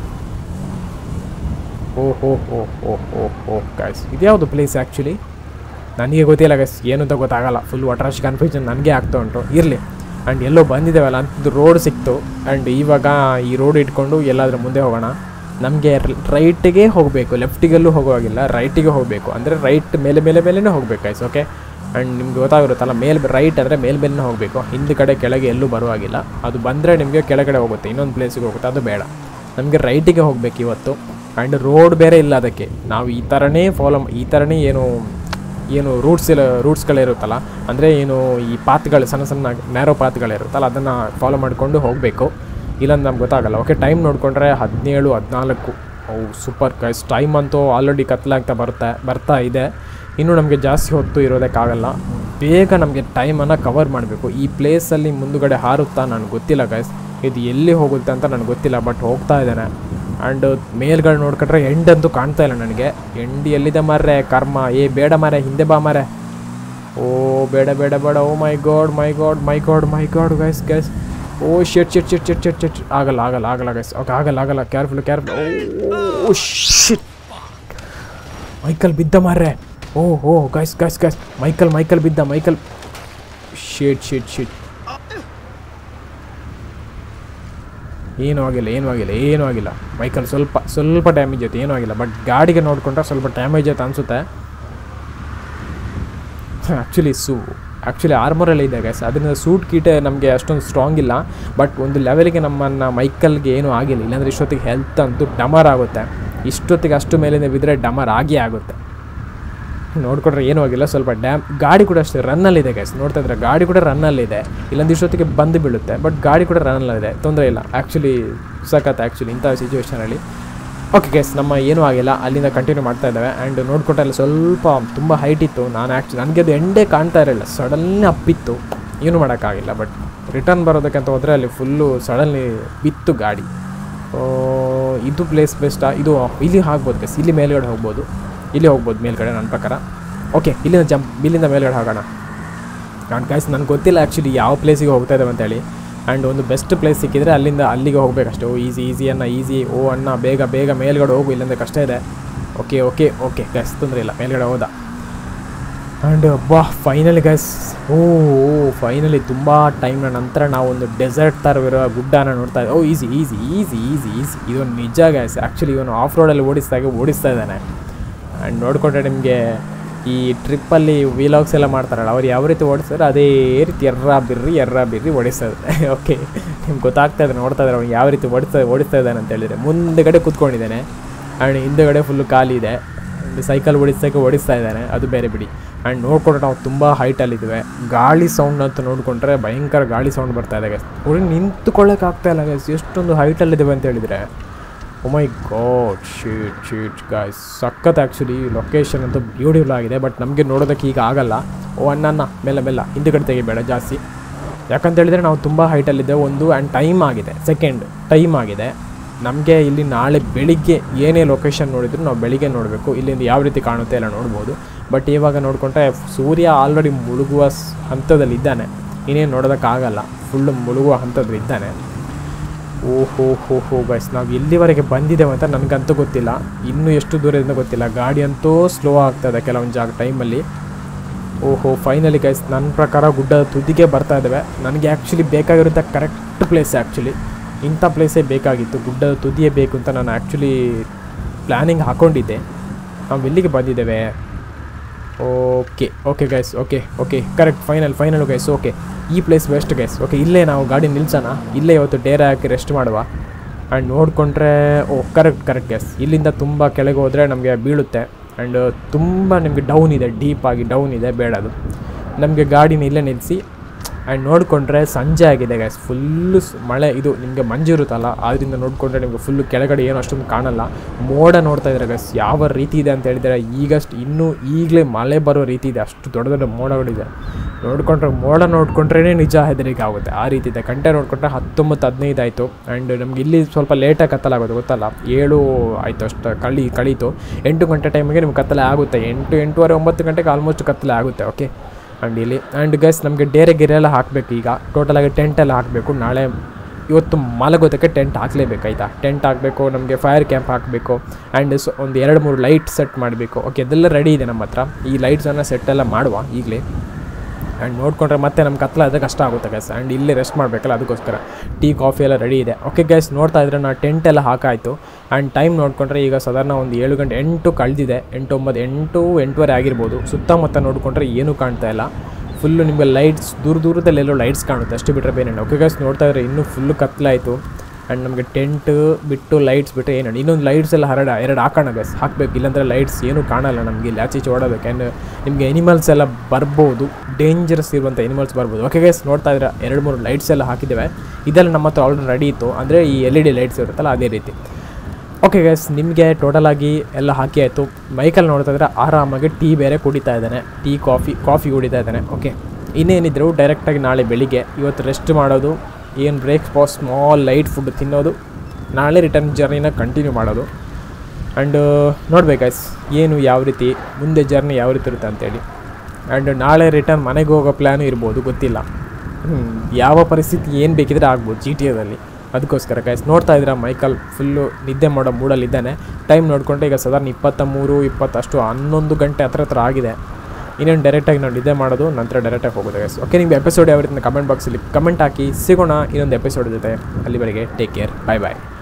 [SPEAKER 1] ಓ ಹೋ ಹೋ ಹೋ ಹೋ ಹೋ ಗೈಸ್ ಇದ್ಯಾವುದು ಪ್ಲೇಸ್ ಆ್ಯಕ್ಚುಲಿ ನನಗೆ ಗೊತ್ತಿಲ್ಲ ಗೈಸ್ ಏನು ಅಂತ ಗೊತ್ತಾಗಲ್ಲ ಫುಲ್ ವಾಟ್ರಾಶ್ ಕನ್ಫ್ಯೂಷನ್ ನನಗೆ ಆಗ್ತಾ ಉಂಟು ಇರಲಿ ಆ್ಯಂಡ್ ಎಲ್ಲೋ ಬಂದಿದ್ದೇವಲ್ಲ ಅಂಥದ್ದು ರೋಡ್ ಸಿಕ್ತು ಆ್ಯಂಡ್ ಇವಾಗ ಈ ರೋಡ್ ಇಟ್ಕೊಂಡು ಎಲ್ಲಾದರೂ ಮುಂದೆ ಹೋಗೋಣ ನಮಗೆ ರೈಟಿಗೆ ಹೋಗಬೇಕು ಲೆಫ್ಟಿಗೆಲ್ಲೂ ಹೋಗುವಾಗಿಲ್ಲ ರೈಟಿಗೆ ಹೋಗಬೇಕು ಅಂದರೆ ರೈಟ್ ಮೇಲೆ ಮೇಲೆ ಮೇಲೇ ಹೋಗ್ಬೇಕು ಗೈಸ್ ಓಕೆ ಆ್ಯಂಡ್ ನಿಮ್ಗೆ ಗೊತ್ತಾಗಿರುತ್ತಲ್ಲ ಮೇಲ್ ರೈಟ್ ಅಂದರೆ ಮೇಲ್ ಮೇಲೇ ಹೋಗಬೇಕು ಹಿಂದೆ ಕಡೆ ಕೆಳಗೆ ಎಲ್ಲೂ ಬರುವಾಗಿಲ್ಲ ಅದು ಬಂದರೆ ನಿಮಗೆ ಕೆಳಗಡೆ ಹೋಗುತ್ತೆ ಇನ್ನೊಂದು ಪ್ಲೇಸಿಗೆ ಹೋಗುತ್ತೆ ಅದು ಬೇಡ ನಮಗೆ ರೈಟಿಗೆ ಹೋಗ್ಬೇಕು ಇವತ್ತು ಆ್ಯಂಡ್ ರೋಡ್ ಬೇರೆ ಇಲ್ಲ ಅದಕ್ಕೆ ನಾವು ಈ ಥರನೇ ಫಾಲೋ ಈ ಥರನೇ ಏನು ಏನು ರೂಟ್ಸ್ ಇಲ್ಲ ರೂಟ್ಸ್ಗಳಿರುತ್ತಲ್ಲ ಅಂದರೆ ಏನು ಈ ಪಾತ್ಗಳು ಸಣ್ಣ ಸಣ್ಣ ನ್ಯಾರೋ ಪಾತ್ಗಳಿರುತ್ತಲ್ಲ ಅದನ್ನು ಫಾಲೋ ಮಾಡಿಕೊಂಡು ಹೋಗಬೇಕು ಇಲ್ಲಾಂದ್ರೆ ನಮ್ಗೆ ಗೊತ್ತಾಗಲ್ಲ ಓಕೆ ಟೈಮ್ ನೋಡಿಕೊಂಡ್ರೆ ಹದಿನೇಳು ಹದಿನಾಲ್ಕು ಅವು ಸೂಪರ್ ಕೈಸ್ ಟೈಮ್ ಅಂತೂ ಆಲ್ರೆಡಿ ಕತ್ಲಾಗ್ತಾ ಬರ್ತಾ ಬರ್ತಾ ಇದೆ ಇನ್ನು ನಮಗೆ ಜಾಸ್ತಿ ಹೊತ್ತು ಇರೋದಕ್ಕಾಗಲ್ಲ ಬೇಗ ನಮಗೆ ಟೈಮನ್ನು ಕವರ್ ಮಾಡಬೇಕು ಈ ಪ್ಲೇಸಲ್ಲಿ ಮುಂದುಗಡೆ ಹಾರುತ್ತಾ ನನಗೆ ಗೊತ್ತಿಲ್ಲ ಗೈಸ್ ಇದು ಎಲ್ಲಿ ಹೋಗುತ್ತೆ ಅಂತ ನನಗೆ ಗೊತ್ತಿಲ್ಲ ಬಟ್ ಹೋಗ್ತಾ ಇದ್ದಾನೆ ಆ್ಯಂಡ್ ಮೇಲ್ಗಡೆ ನೋಡ್ಕೊಂಡ್ರೆ ಎಂಡ್ ಅಂತೂ ಕಾಣ್ತಾ ಇಲ್ಲ ನನಗೆ ಎಂಡ್ ಎಲ್ಲಿದೆ ಮಾರ್ರೆ ಕರ್ಮ ಏ ಬೇಡ ಮಾರೆ ಹಿಂದೆ ಬಾ ಮಾರೆ ಓ ಬೇಡ ಬೇಡ ಬೇಡ oh my god my god my god my god guys guys oh shit shit shit shit shit shit ಆಗಲ್ಲ ಆಗಲ್ಲ ಆಗಲ್ಲ ಗೈಸ್ ಓಕೆ ಆಗಲ್ಲ ಆಗಲ್ಲ careful careful oh shit Michael ಬಿದ್ದ ಮಾರ್ರೆ oh oh guys guys guys Michael Michael ಬಿದ್ದ Michael shit shit shit ಏನೂ ಆಗಿಲ್ಲ ಏನೂ ಆಗಿಲ್ಲ ಏನೂ ಆಗಿಲ್ಲ ಮೈಕಲ್ ಸ್ವಲ್ಪ ಸ್ವಲ್ಪ ಡ್ಯಾಮೇಜ್ ಆಯ್ತು ಏನೂ ಆಗಿಲ್ಲ ಬಟ್ ಗಾಡಿಗೆ ನೋಡಿಕೊಂಡ್ರೆ ಸ್ವಲ್ಪ ಡ್ಯಾಮೇಜ್ ಆಯ್ತು ಅನಿಸುತ್ತೆ ಆ್ಯಕ್ಚುಲಿ ಸೂ ಆ್ಯಕ್ಚುಲಿ ಆರ್ಮರಲ್ಲಿ ಇದೆ ಗೈಸ್ ಅದರಿಂದ ಸೂಟ್ ಕೀಟೆ ನಮಗೆ ಅಷ್ಟೊಂದು ಸ್ಟ್ರಾಂಗ್ ಇಲ್ಲ ಬಟ್ ಒಂದು ಲೆವೆಲ್ಗೆ ನಮ್ಮನ್ನು ಮೈಕಲ್ಗೆ ಏನೂ ಆಗಿಲ್ಲ ಇಲ್ಲಾಂದರೆ ಇಷ್ಟೊತ್ತಿಗೆ ಹೆಲ್ತ್ ಅಂತೂ ಡಮರ್ ಆಗುತ್ತೆ ಇಷ್ಟೊತ್ತಿಗೆ ಅಷ್ಟು ಮೇಲಿಂದ ಬಿದ್ದರೆ ಡಮರ್ ಆಗೇ ಆಗುತ್ತೆ ನೋಡ್ಕೊಂಡ್ರೆ ಏನೂ ಆಗಿಲ್ಲ ಸ್ವಲ್ಪ ಡ್ಯಾಮ್ ಗಾಡಿ ಕೂಡ ಅಷ್ಟೇ ರನ್ನಲ್ಲಿದೆ ಗೈಸ್ ನೋಡ್ತಾ ಇದ್ರೆ ಗಾಡಿ ಕೂಡ ರನ್ನಲ್ಲಿದೆ ಇಲ್ಲೊಂದು ಇಷ್ಟೊತ್ತಿಗೆ ಬಂದು ಬೀಳುತ್ತೆ ಬಟ್ ಗಾಡಿ ಕೂಡ ರನ್ನಲ್ಲಿದೆ ತೊಂದರೆ ಇಲ್ಲ ಆ್ಯಕ್ಚುಲಿ ಸಖತ್ ಆ್ಯಕ್ಚುಲಿ ಇಂಥ ಸಿಚುವೇಷನಲ್ಲಿ ಓಕೆ ಗೈಸ್ ನಮ್ಮ ಏನೂ ಆಗಿಲ್ಲ ಅಲ್ಲಿಂದ ಕಂಟಿನ್ಯೂ ಮಾಡ್ತಾ ಇದ್ದಾವೆ ಆ್ಯಂಡ್ ನೋಡ್ಕೊಂಡ್ರೆ ಅಲ್ಲಿ ಸ್ವಲ್ಪ ತುಂಬ ಹೈಟ್ ಇತ್ತು ನಾನು ಆ್ಯಕ್ಚುಲಿ ನನಗೆ ಅದು ಎಂಡೇ ಕಾಣ್ತಾ ಇರಲಿಲ್ಲ ಸಡನ್ಲಿ ಅಪ್ಪಿತ್ತು ಏನೂ ಮಾಡೋಕ್ಕಾಗಿಲ್ಲ ಬಟ್ ರಿಟರ್ನ್ ಬರೋದಕ್ಕಂತ ಹೋದರೆ ಅಲ್ಲಿ ಫುಲ್ಲು ಸಡನ್ಲಿ ಬಿತ್ತು ಗಾಡಿ ಆ, ಇದು ಪ್ಲೇಸ್ ಬೆಸ್ಟಾ ಇದು ಇಲ್ಲಿ ಆಗ್ಬೋದು ಗೈಸ್ ಇಲ್ಲಿ ಮೇಲ್ಗಡೆ ಹೋಗ್ಬೋದು ಇಲ್ಲಿ ಹೋಗ್ಬೋದು ಮೇಲ್ಗಡೆ ನನ್ನ ಪ್ರಕಾರ ಓಕೆ ಇಲ್ಲಿಂದ ಜಂಪ್ ಇಲ್ಲಿಂದ ಮೇಲ್ಗಡೆ ಹೋಗೋಣ ನಾನು ಗೈಸ್ ನನಗೆ ಗೊತ್ತಿಲ್ಲ ಆ್ಯಕ್ಚುಲಿ ಯಾವ ಪ್ಲೇಸಿಗೆ ಹೋಗ್ತಾ ಇದ್ದಾವೆ ಅಂತೇಳಿ ಆ್ಯಂಡ್ ಒಂದು ಬೆಸ್ಟ್ ಪ್ಲೇಸ್ ಸಿಕ್ಕಿದ್ರೆ ಅಲ್ಲಿಂದ ಅಲ್ಲಿಗೆ ಹೋಗ್ಬೇಕಷ್ಟೇ ಓ ಈಸಿ ಈಸಿ ಅನ್ನ ಈಸಿ ಓ ಅಣ್ಣ ಬೇಗ ಬೇಗ ಮೇಲ್ಗಡೆ ಹೋಗು ಇಲ್ಲಂದ್ರೆ ಕಷ್ಟ ಇದೆ ಓಕೆ ಓಕೆ ಓಕೆ ಗೈಸ್ ತೊಂದರೆ ಇಲ್ಲ ಮೇಲ್ಗಡೆ ಹೋದ ಆ್ಯಂಡ್ ಬಾ ಫೈನಲಿ ಗೈಸ್ ಓ ಫೈನಲಿ ತುಂಬ ಟೈಮ್ನ ನಂತರ ನಾವು ಒಂದು ಡೆಸರ್ಟ್ ಥರವಿರೋ ಗುಡ್ಡನ ನೋಡ್ತಾ ಇದ್ದೀವಿ oh easy easy easy easy easy ಇದೊಂದು ನಿಜ ಗೈಸ್ ಆ್ಯಕ್ಚುಲಿ ಇವನು ಆಫ್ ರೋಡಲ್ಲಿ ಓಡಿಸ್ದಾಗೆ ಓಡಿಸ್ತಾ ಇದ್ದಾನೆ ಆ್ಯಂಡ್ ನೋಡಿಕೊಂಡ್ರೆ ನಿಮಗೆ ಈ ಟ್ರಿಪ್ಪಲ್ಲಿ ವಿಲಾಗ್ಸ್ ಎಲ್ಲ ಮಾಡ್ತಾರಲ್ಲ ಅವ್ರು ಯಾವ ರೀತಿ ಓಡಿಸ್ತಾರೆ ಅದೇ ರೀತಿ ಎರ್ರ ಬಿರ್ರಿ ಎರ್ರ ಬಿರ್ರಿ ಓಡಿಸ್ತಾ ಇದ್ದಾರೆ ಓಕೆ ನಿಮ್ಗೆ ಗೊತ್ತಾಗ್ತಾ ಇದೆ ನೋಡ್ತಾ ಇದ್ದಾರೆ ಅವ್ನು ಯಾವ ರೀತಿ ಓಡಿಸ್ತಾ ಓಡಿಸ್ತಾ ಇದ್ದಾನೆ ಅಂತ ಹೇಳಿದರೆ ಮುಂದೆಗಡೆ ಕೂತ್ಕೊಂಡಿದ್ದಾನೆ ಆ್ಯಂಡ್ ಹಿಂದೆಗಡೆ ಫುಲ್ಲು ಖಾಲಿ ಇದೆ ಸೈಕಲ್ ಓಡಿಸೋಕ್ಕೆ ಓಡಿಸ್ತಾ ಇದ್ದಾನೆ ಅದು ಬೇರೆ ಬಿಡಿ ಆ್ಯಂಡ್ ನೋಡ್ಕೊಂಡ್ರೆ ನಾವು ತುಂಬ ಹೈಟಲ್ಲಿದ್ವಿ ಗಾಳಿ ಸೌಂಡ್ ಅಂತ ನೋಡಿಕೊಂಡ್ರೆ ಭಯಂಕರ ಗಾಳಿ ಸೌಂಡ್ ಬರ್ತಾ ಇದೆ ಗೈಸ್ ಅವ್ರಿಗೆ ನಿಂತ್ಕೊಳ್ಳೋಕೆ ಆಗ್ತಾ ಇಲ್ಲ ಗೈಸ್ ಎಷ್ಟೊಂದು ಹೈಟಲ್ಲಿದ್ದೇವೆ ಅಂತ ಹೇಳಿದರೆ oh my god shit shit guys ಸಖತ್ ಆ್ಯಕ್ಚುಲಿ ಲೊಕೇಶನ್ ಅಂತೂ ಬ್ಯೂಟಿಫುಲ್ ಆಗಿದೆ ಬಟ್ ನಮಗೆ ನೋಡೋದಕ್ಕೆ ಈಗ ಆಗಲ್ಲ ಓ ಅಣ್ಣ ಮೇಲೆ ಮೆಲ್ಲ ಹಿಂದುಗಡೆ ತೆಗಿಬೇಡ ಜಾಸ್ತಿ ಯಾಕಂತ ಹೇಳಿದರೆ ನಾವು ತುಂಬ ಹೈಟಲ್ಲಿದ್ದೇವೆ ಒಂದು ಆ್ಯಂಡ್ ಟೈಮ್ ಆಗಿದೆ ಸೆಕೆಂಡ್ ಟೈಮ್ ಆಗಿದೆ ನಮಗೆ ಇಲ್ಲಿ ನಾಳೆ ಬೆಳಿಗ್ಗೆ ಏನೇ ಲೊಕೇಶನ್ ನೋಡಿದ್ರು ನಾವು ಬೆಳಿಗ್ಗೆ ನೋಡಬೇಕು ಇಲ್ಲಿಂದ ಯಾವ ರೀತಿ ಕಾಣುತ್ತೆ ಎಲ್ಲ ನೋಡ್ಬೋದು ಬಟ್ ಇವಾಗ ನೋಡಿಕೊಂಡ್ರೆ ಸೂರ್ಯ ಆಲ್ರೆಡಿ ಮುಳುಗುವ ಸ್- ಹಂತದಲ್ಲಿದ್ದಾನೆ ಇನ್ನೇನು ನೋಡೋದಕ್ಕಾಗಲ್ಲ ಫುಲ್ಲು ಮುಳುಗುವ ಹಂತದಲ್ಲಿ ಇದ್ದಾನೆ ಓಹೋ ಹೋ ಹೋ ಗೈಸ್ ನಾವು ಎಲ್ಲಿವರೆಗೆ ಬಂದಿದ್ದೇವೆ ಅಂತ ನನಗಂತೂ ಗೊತ್ತಿಲ್ಲ ಇನ್ನೂ ಎಷ್ಟು ದೂರದಿಂದ ಗೊತ್ತಿಲ್ಲ ಗಾಡಿ ಅಂತೂ ಸ್ಲೋ ಆಗ್ತದೆ ಕೆಲವೊಂದು ಜಾಗ ಟೈಮಲ್ಲಿ ಓಹೋ ಫೈನಲಿ ಗೈಸ್ ನನ್ನ ಪ್ರಕಾರ ಗುಡ್ಡದ ತುದಿಗೆ ಬರ್ತಾ ಇದ್ದಾವೆ ನನಗೆ ಆ್ಯಕ್ಚುಲಿ ಬೇಕಾಗಿರುತ್ತೆ ಕರೆಕ್ಟ್ ಪ್ಲೇಸ್ ಆ್ಯಕ್ಚುಲಿ ಇಂಥ ಪ್ಲೇಸೇ ಬೇಕಾಗಿತ್ತು ಗುಡ್ಡದ ತುದಿಯೇ ಬೇಕು ಅಂತ ನಾನು ಆ್ಯಕ್ಚುಲಿ ಪ್ಲ್ಯಾನಿಂಗ್ ಹಾಕ್ಕೊಂಡಿದ್ದೆ ನಾವು ಎಲ್ಲಿಗೆ ಬಂದಿದ್ದೇವೆ okay okay guys okay okay correct final final guys okay ಈ ಪ್ಲೇಸ್ ಬೆಸ್ಟ್ ಗೈಸ್ ಓಕೆ ಇಲ್ಲೇ ನಾವು ಗಾಡಿ ನಿಲ್ಸೋಣ ಇಲ್ಲೇ ಇವತ್ತು ಡೇರೆ ಹಾಕಿ ರೆಸ್ಟ್ ಮಾಡುವ ಆ್ಯಂಡ್ ನೋಡಿಕೊಂಡ್ರೆ ಓ ಕರೆಕ್ಟ್ ಕರೆಕ್ಟ್ ಗೈಸ್ ಇಲ್ಲಿಂದ ತುಂಬ ಕೆಳಗೆ ಹೋದರೆ ನಮಗೆ ಬೀಳುತ್ತೆ ಆ್ಯಂಡ್ ತುಂಬ ನಿಮಗೆ ಡೌನ್ ಇದೆ ಡೀಪಾಗಿ ಡೌನ್ ಇದೆ ಬೇಡ ಅದು ನಮಗೆ ಗಾಡಿನ ಇಲ್ಲೇ ನಿಲ್ಲಿಸಿ ಆ್ಯಂಡ್ ನೋಡಿಕೊಂಡ್ರೆ ಸಂಜೆ ಆಗಿದೆ ಗ್ಯಾಸ್ ಫುಲ್ಲು ಮಳೆ ಇದು ನಿಮಗೆ ಮಂಜು ಇರುತ್ತಲ್ಲ ಆದ್ದರಿಂದ ನೋಡಿಕೊಂಡ್ರೆ ನಿಮಗೆ ಫುಲ್ಲು ಕೆಳಗಡೆ ಏನು ಅಷ್ಟೊಂದು ಕಾಣಲ್ಲ ಮೋಡ ನೋಡ್ತಾ ಇದ್ದಾರೆ ಗ್ಯಾಸ್ ಯಾವ ರೀತಿ ಇದೆ ಅಂತ ಹೇಳಿದರೆ ಈಗಷ್ಟು ಇನ್ನೂ ಈಗಲೇ ಮಳೆ ಬರೋ ರೀತಿ ಇದೆ ಅಷ್ಟು ದೊಡ್ಡ ದೊಡ್ಡ ಮೋಡಗಳಿದೆ ನೋಡಿಕೊಂಡ್ರೆ ಮೋಡ ನೋಡಿಕೊಂಡ್ರೇ ನಿಜ ಹೆದರಿಕೆ ಆಗುತ್ತೆ ಆ ರೀತಿ ಇದೆ ಗಂಟೆ ನೋಡಿಕೊಂಡ್ರೆ ಹತ್ತೊಂಬತ್ತು ಹದಿನೈದು ಆಯಿತು ಆ್ಯಂಡ್ ನಮ್ಗೆ ಇಲ್ಲಿ ಸ್ವಲ್ಪ ಲೇಟಾಗಿ ಕತ್ತಲಾಗೋದು ಗೊತ್ತಲ್ಲ ಏಳು ಆಯಿತು ಅಷ್ಟು ಕಳಿ ಕಳೀತು ಎಂಟು ಗಂಟೆ ಟೈಮಿಗೆ ನಿಮ್ಗೆ ಕತ್ತಲೆ ಆಗುತ್ತೆ ಎಂಟು ಎಂಟೂವರೆ ಒಂಬತ್ತು ಗಂಟೆಗೆ ಆಲ್ಮೋಸ್ಟ್ ಕತ್ತಲೆ ಆಗುತ್ತೆ ಓಕೆ ಆ್ಯಂಡ್ ಇಲ್ಲಿ ಆ್ಯಂಡ್ ಗೈಸ್ ನಮಗೆ ಡೇರೆ ಗಿರೆ ಎಲ್ಲ ಹಾಕಬೇಕು ಈಗ ಟೋಟಲಾಗಿ ಟೆಂಟ್ ಎಲ್ಲ ಹಾಕಬೇಕು ನಾಳೆ ಇವತ್ತು ಮಲಗೋದಕ್ಕೆ ಟೆಂಟ್ ಹಾಕಲೇಬೇಕು ಆಯಿತಾ ಟೆಂಟ್ ಹಾಕಬೇಕು ನಮಗೆ ಫೈರ್ ಕ್ಯಾಂಪ್ ಹಾಕಬೇಕು ಆ್ಯಂಡ್ ಸೊ ಒಂದು ಎರಡು ಮೂರು ಲೈಟ್ ಸೆಟ್ ಮಾಡಬೇಕು ಓಕೆ ಅದೆಲ್ಲ ರೆಡಿ ಇದೆ ನಮ್ಮ ಹತ್ರ ಈ ಲೈಟ್ಸನ್ನು ಸೆಟ್ ಎಲ್ಲ ಮಾಡುವ ಈಗಲೇ ಆ್ಯಂಡ್ ನೋಡಿಕೊಂಡ್ರೆ ಮತ್ತೆ ನಮ್ಮ ಕತ್ಲ ಆದರೆ ಕಷ್ಟ ಆಗುತ್ತೆ ಗ್ಯಾಸ್ ಆ್ಯಂಡ್ ಇಲ್ಲೇ ರೆಸ್ಟ್ ಮಾಡಬೇಕಲ್ಲ ಅದಕ್ಕೋಸ್ಕರ ಟೀ ಕಾಫಿ ಎಲ್ಲ ರೆಡಿ ಇದೆ ಓಕೆ ಗ್ಯಾಸ್ ನೋಡ್ತಾ ಇದ್ರೆ ನಾ ಟೆಂಟ್ ಎಲ್ಲ ಹಾಕಾಯಿತು ಆ್ಯಂಡ್ ಟೈಮ್ ನೋಡಿಕೊಂಡ್ರೆ ಈಗ ಸಾಧಾರಣ ಒಂದು ಏಳು ಗಂಟೆ ಎಂಟು ಕಳೆದಿದೆ ಎಂಟು ಒಂಬತ್ತು ಎಂಟು ಎಂಟುವರೆ ಆಗಿರ್ಬೋದು ಸುತ್ತಮುತ್ತ ನೋಡಿಕೊಂಡ್ರೆ ಏನೂ ಕಾಣ್ತಾ ಇಲ್ಲ ಫುಲ್ಲು ನಿಮಗೆ ಲೈಟ್ಸ್ ದೂರ ದೂರದಲ್ಲೆಲ್ಲೋ ಲೈಟ್ಸ್ ಕಾಣುತ್ತೆ ಅಷ್ಟು ಬಿಟ್ಟರೆ ಬೇರೆ ಓಕೆ ಗ್ಯಾಸ್ ನೋಡ್ತಾ ಇದ್ರೆ ಇನ್ನೂ ಫುಲ್ಲು ಕತ್ಲಾಯಿತು ಆ್ಯಂಡ್ ನಮಗೆ ಟೆಂಟ್ ಬಿಟ್ಟು ಲೈಟ್ಸ್ ಬಿಟ್ಟು ಏನು ಇನ್ನೊಂದು ಲೈಟ್ಸ್ ಎಲ್ಲ ಹರಡ ಎರಡು ಹಾಕೋಣ ಗಸ್ ಹಾಕಬೇಕು ಇಲ್ಲಾಂದರೆ ಲೈಟ್ಸ್ ಏನೂ ಕಾಣಲ್ಲ ನಮಗೆ ಇಲ್ಲಿ ಆಚೆ ಈಚೆ ಓಡೋದಕ್ಕೆ ಆ್ಯಂಡ್ ನಿಮಗೆ ಎನಿಮಲ್ಸ್ ಎಲ್ಲ ಬರ್ಬೋದು ಡೇಂಜರಸ್ ಇರುವಂಥ ಎನಿಮಲ್ಸ್ ಬರ್ಬೋದು ಓಕೆ ಗೈಸ್ ನೋಡ್ತಾ ಇದ್ರೆ ಎರಡು ಮೂರು ಲೈಟ್ಸ್ ಎಲ್ಲ ಹಾಕಿದ್ದೇವೆ ಇದೆಲ್ಲ ನಮ್ಮ ಹತ್ರ ಆಲ್ರೆಡಿ ರೆಡಿ ಇತ್ತು ಅಂದರೆ ಈ ಎಲ್ ಇ ಡಿ ಲೈಟ್ಸ್ ಇರುತ್ತಲ್ಲ ಅದೇ ರೀತಿ ಓಕೆ ಗೈಸ್ ನಿಮಗೆ ಟೋಟಲಾಗಿ ಎಲ್ಲ ಹಾಕಿ ಆಯಿತು ಮೈಕಲ್ಲಿ ನೋಡ್ತಾ ಇದ್ರೆ ಆರಾಮಾಗಿ ಟೀ ಬೇರೆ ಕುಡಿತಾ ಇದ್ದಾನೆ ಟೀ ಕಾಫಿ ಕಾಫಿ ಕುಡಿತಾ ಇದ್ದಾನೆ ಓಕೆ ಇನ್ನೇನಿದ್ರು ಡೈರೆಕ್ಟಾಗಿ ನಾಳೆ ಬೆಳಿಗ್ಗೆ ಇವತ್ತು ರೆಸ್ಟ್ ಮಾಡೋದು ಏನು ಬ್ರೇಕ್ಫಾಸ್ಟ್ ಸ್ಮಾಲ್ ಲೈಟ್ ಫುಡ್ ತಿನ್ನೋದು ನಾಳೆ ರಿಟರ್ನ್ ಜರ್ನಿನ ಕಂಟಿನ್ಯೂ ಮಾಡೋದು ಆ್ಯಂಡ್ ನೋಡ್ಬೇಕು ಗೈಸ್ ಏನು ಯಾವ ರೀತಿ ಮುಂದೆ ಜರ್ನಿ ಯಾವ ರೀತಿ ಇರುತ್ತೆ ಅಂತೇಳಿ ಆ್ಯಂಡ್ ನಾಳೆ ರಿಟರ್ನ್ ಮನೆಗೆ ಹೋಗೋ ಪ್ಲ್ಯಾನು ಇರ್ಬೋದು ಗೊತ್ತಿಲ್ಲ ಹ್ಮ್, ಯಾವ ಪರಿಸ್ಥಿತಿ ಏನು ಬೇಕಿದ್ರೆ ಆಗ್ಬೋದು ಜಿ ಟಿ ಎದಲ್ಲಿ ಅದಕ್ಕೋಸ್ಕರ ಗೈಸ್ ನೋಡ್ತಾ ಇದ್ದೀರಾ ಮೈಕಲ್ ಫುಲ್ಲು ನಿದ್ದೆ ಮಾಡೋ ಮೂಡಲ್ಲಿದ್ದಾನೆ ಟೈಮ್ ನೋಡಿಕೊಂಡ್ರೆ ಈಗ ಸಾಧಾರಣ ಇಪ್ಪತ್ತ ಮೂರು ಇಪ್ಪತ್ತಷ್ಟು ಹನ್ನೊಂದು ಗಂಟೆ ಹತ್ರ ಹತ್ರ ಆಗಿದೆ ಇನ್ನೇನು ಡೈರೆಕ್ಟಾಗಿ ನಾವು ನಿದ್ದೆ ಮಾಡೋದು ನಂತರ ಡೈರೆಕ್ಟಾಗಿ ಹೋಗೋದು ಗೈಸ್ ಓಕೆ ನಿಮ್ಗೆ ಎಪಿಸೋಡ್ ಯಾವ ರೀತಿ ಕಮೆಂಟ್ ಬಾಕ್ಸಲ್ಲಿ ಕಮೆಂಟ್ ಹಾಕಿ ಸಿಗೋಣ ಇನ್ನೊಂದು ಎಪಿಸೋಡ್ ಜೊತೆ ಅಲ್ಲಿವರೆಗೆ ಟೇಕ್ ಕೇರ್ ಬಾಯ್ ಬಾಯ್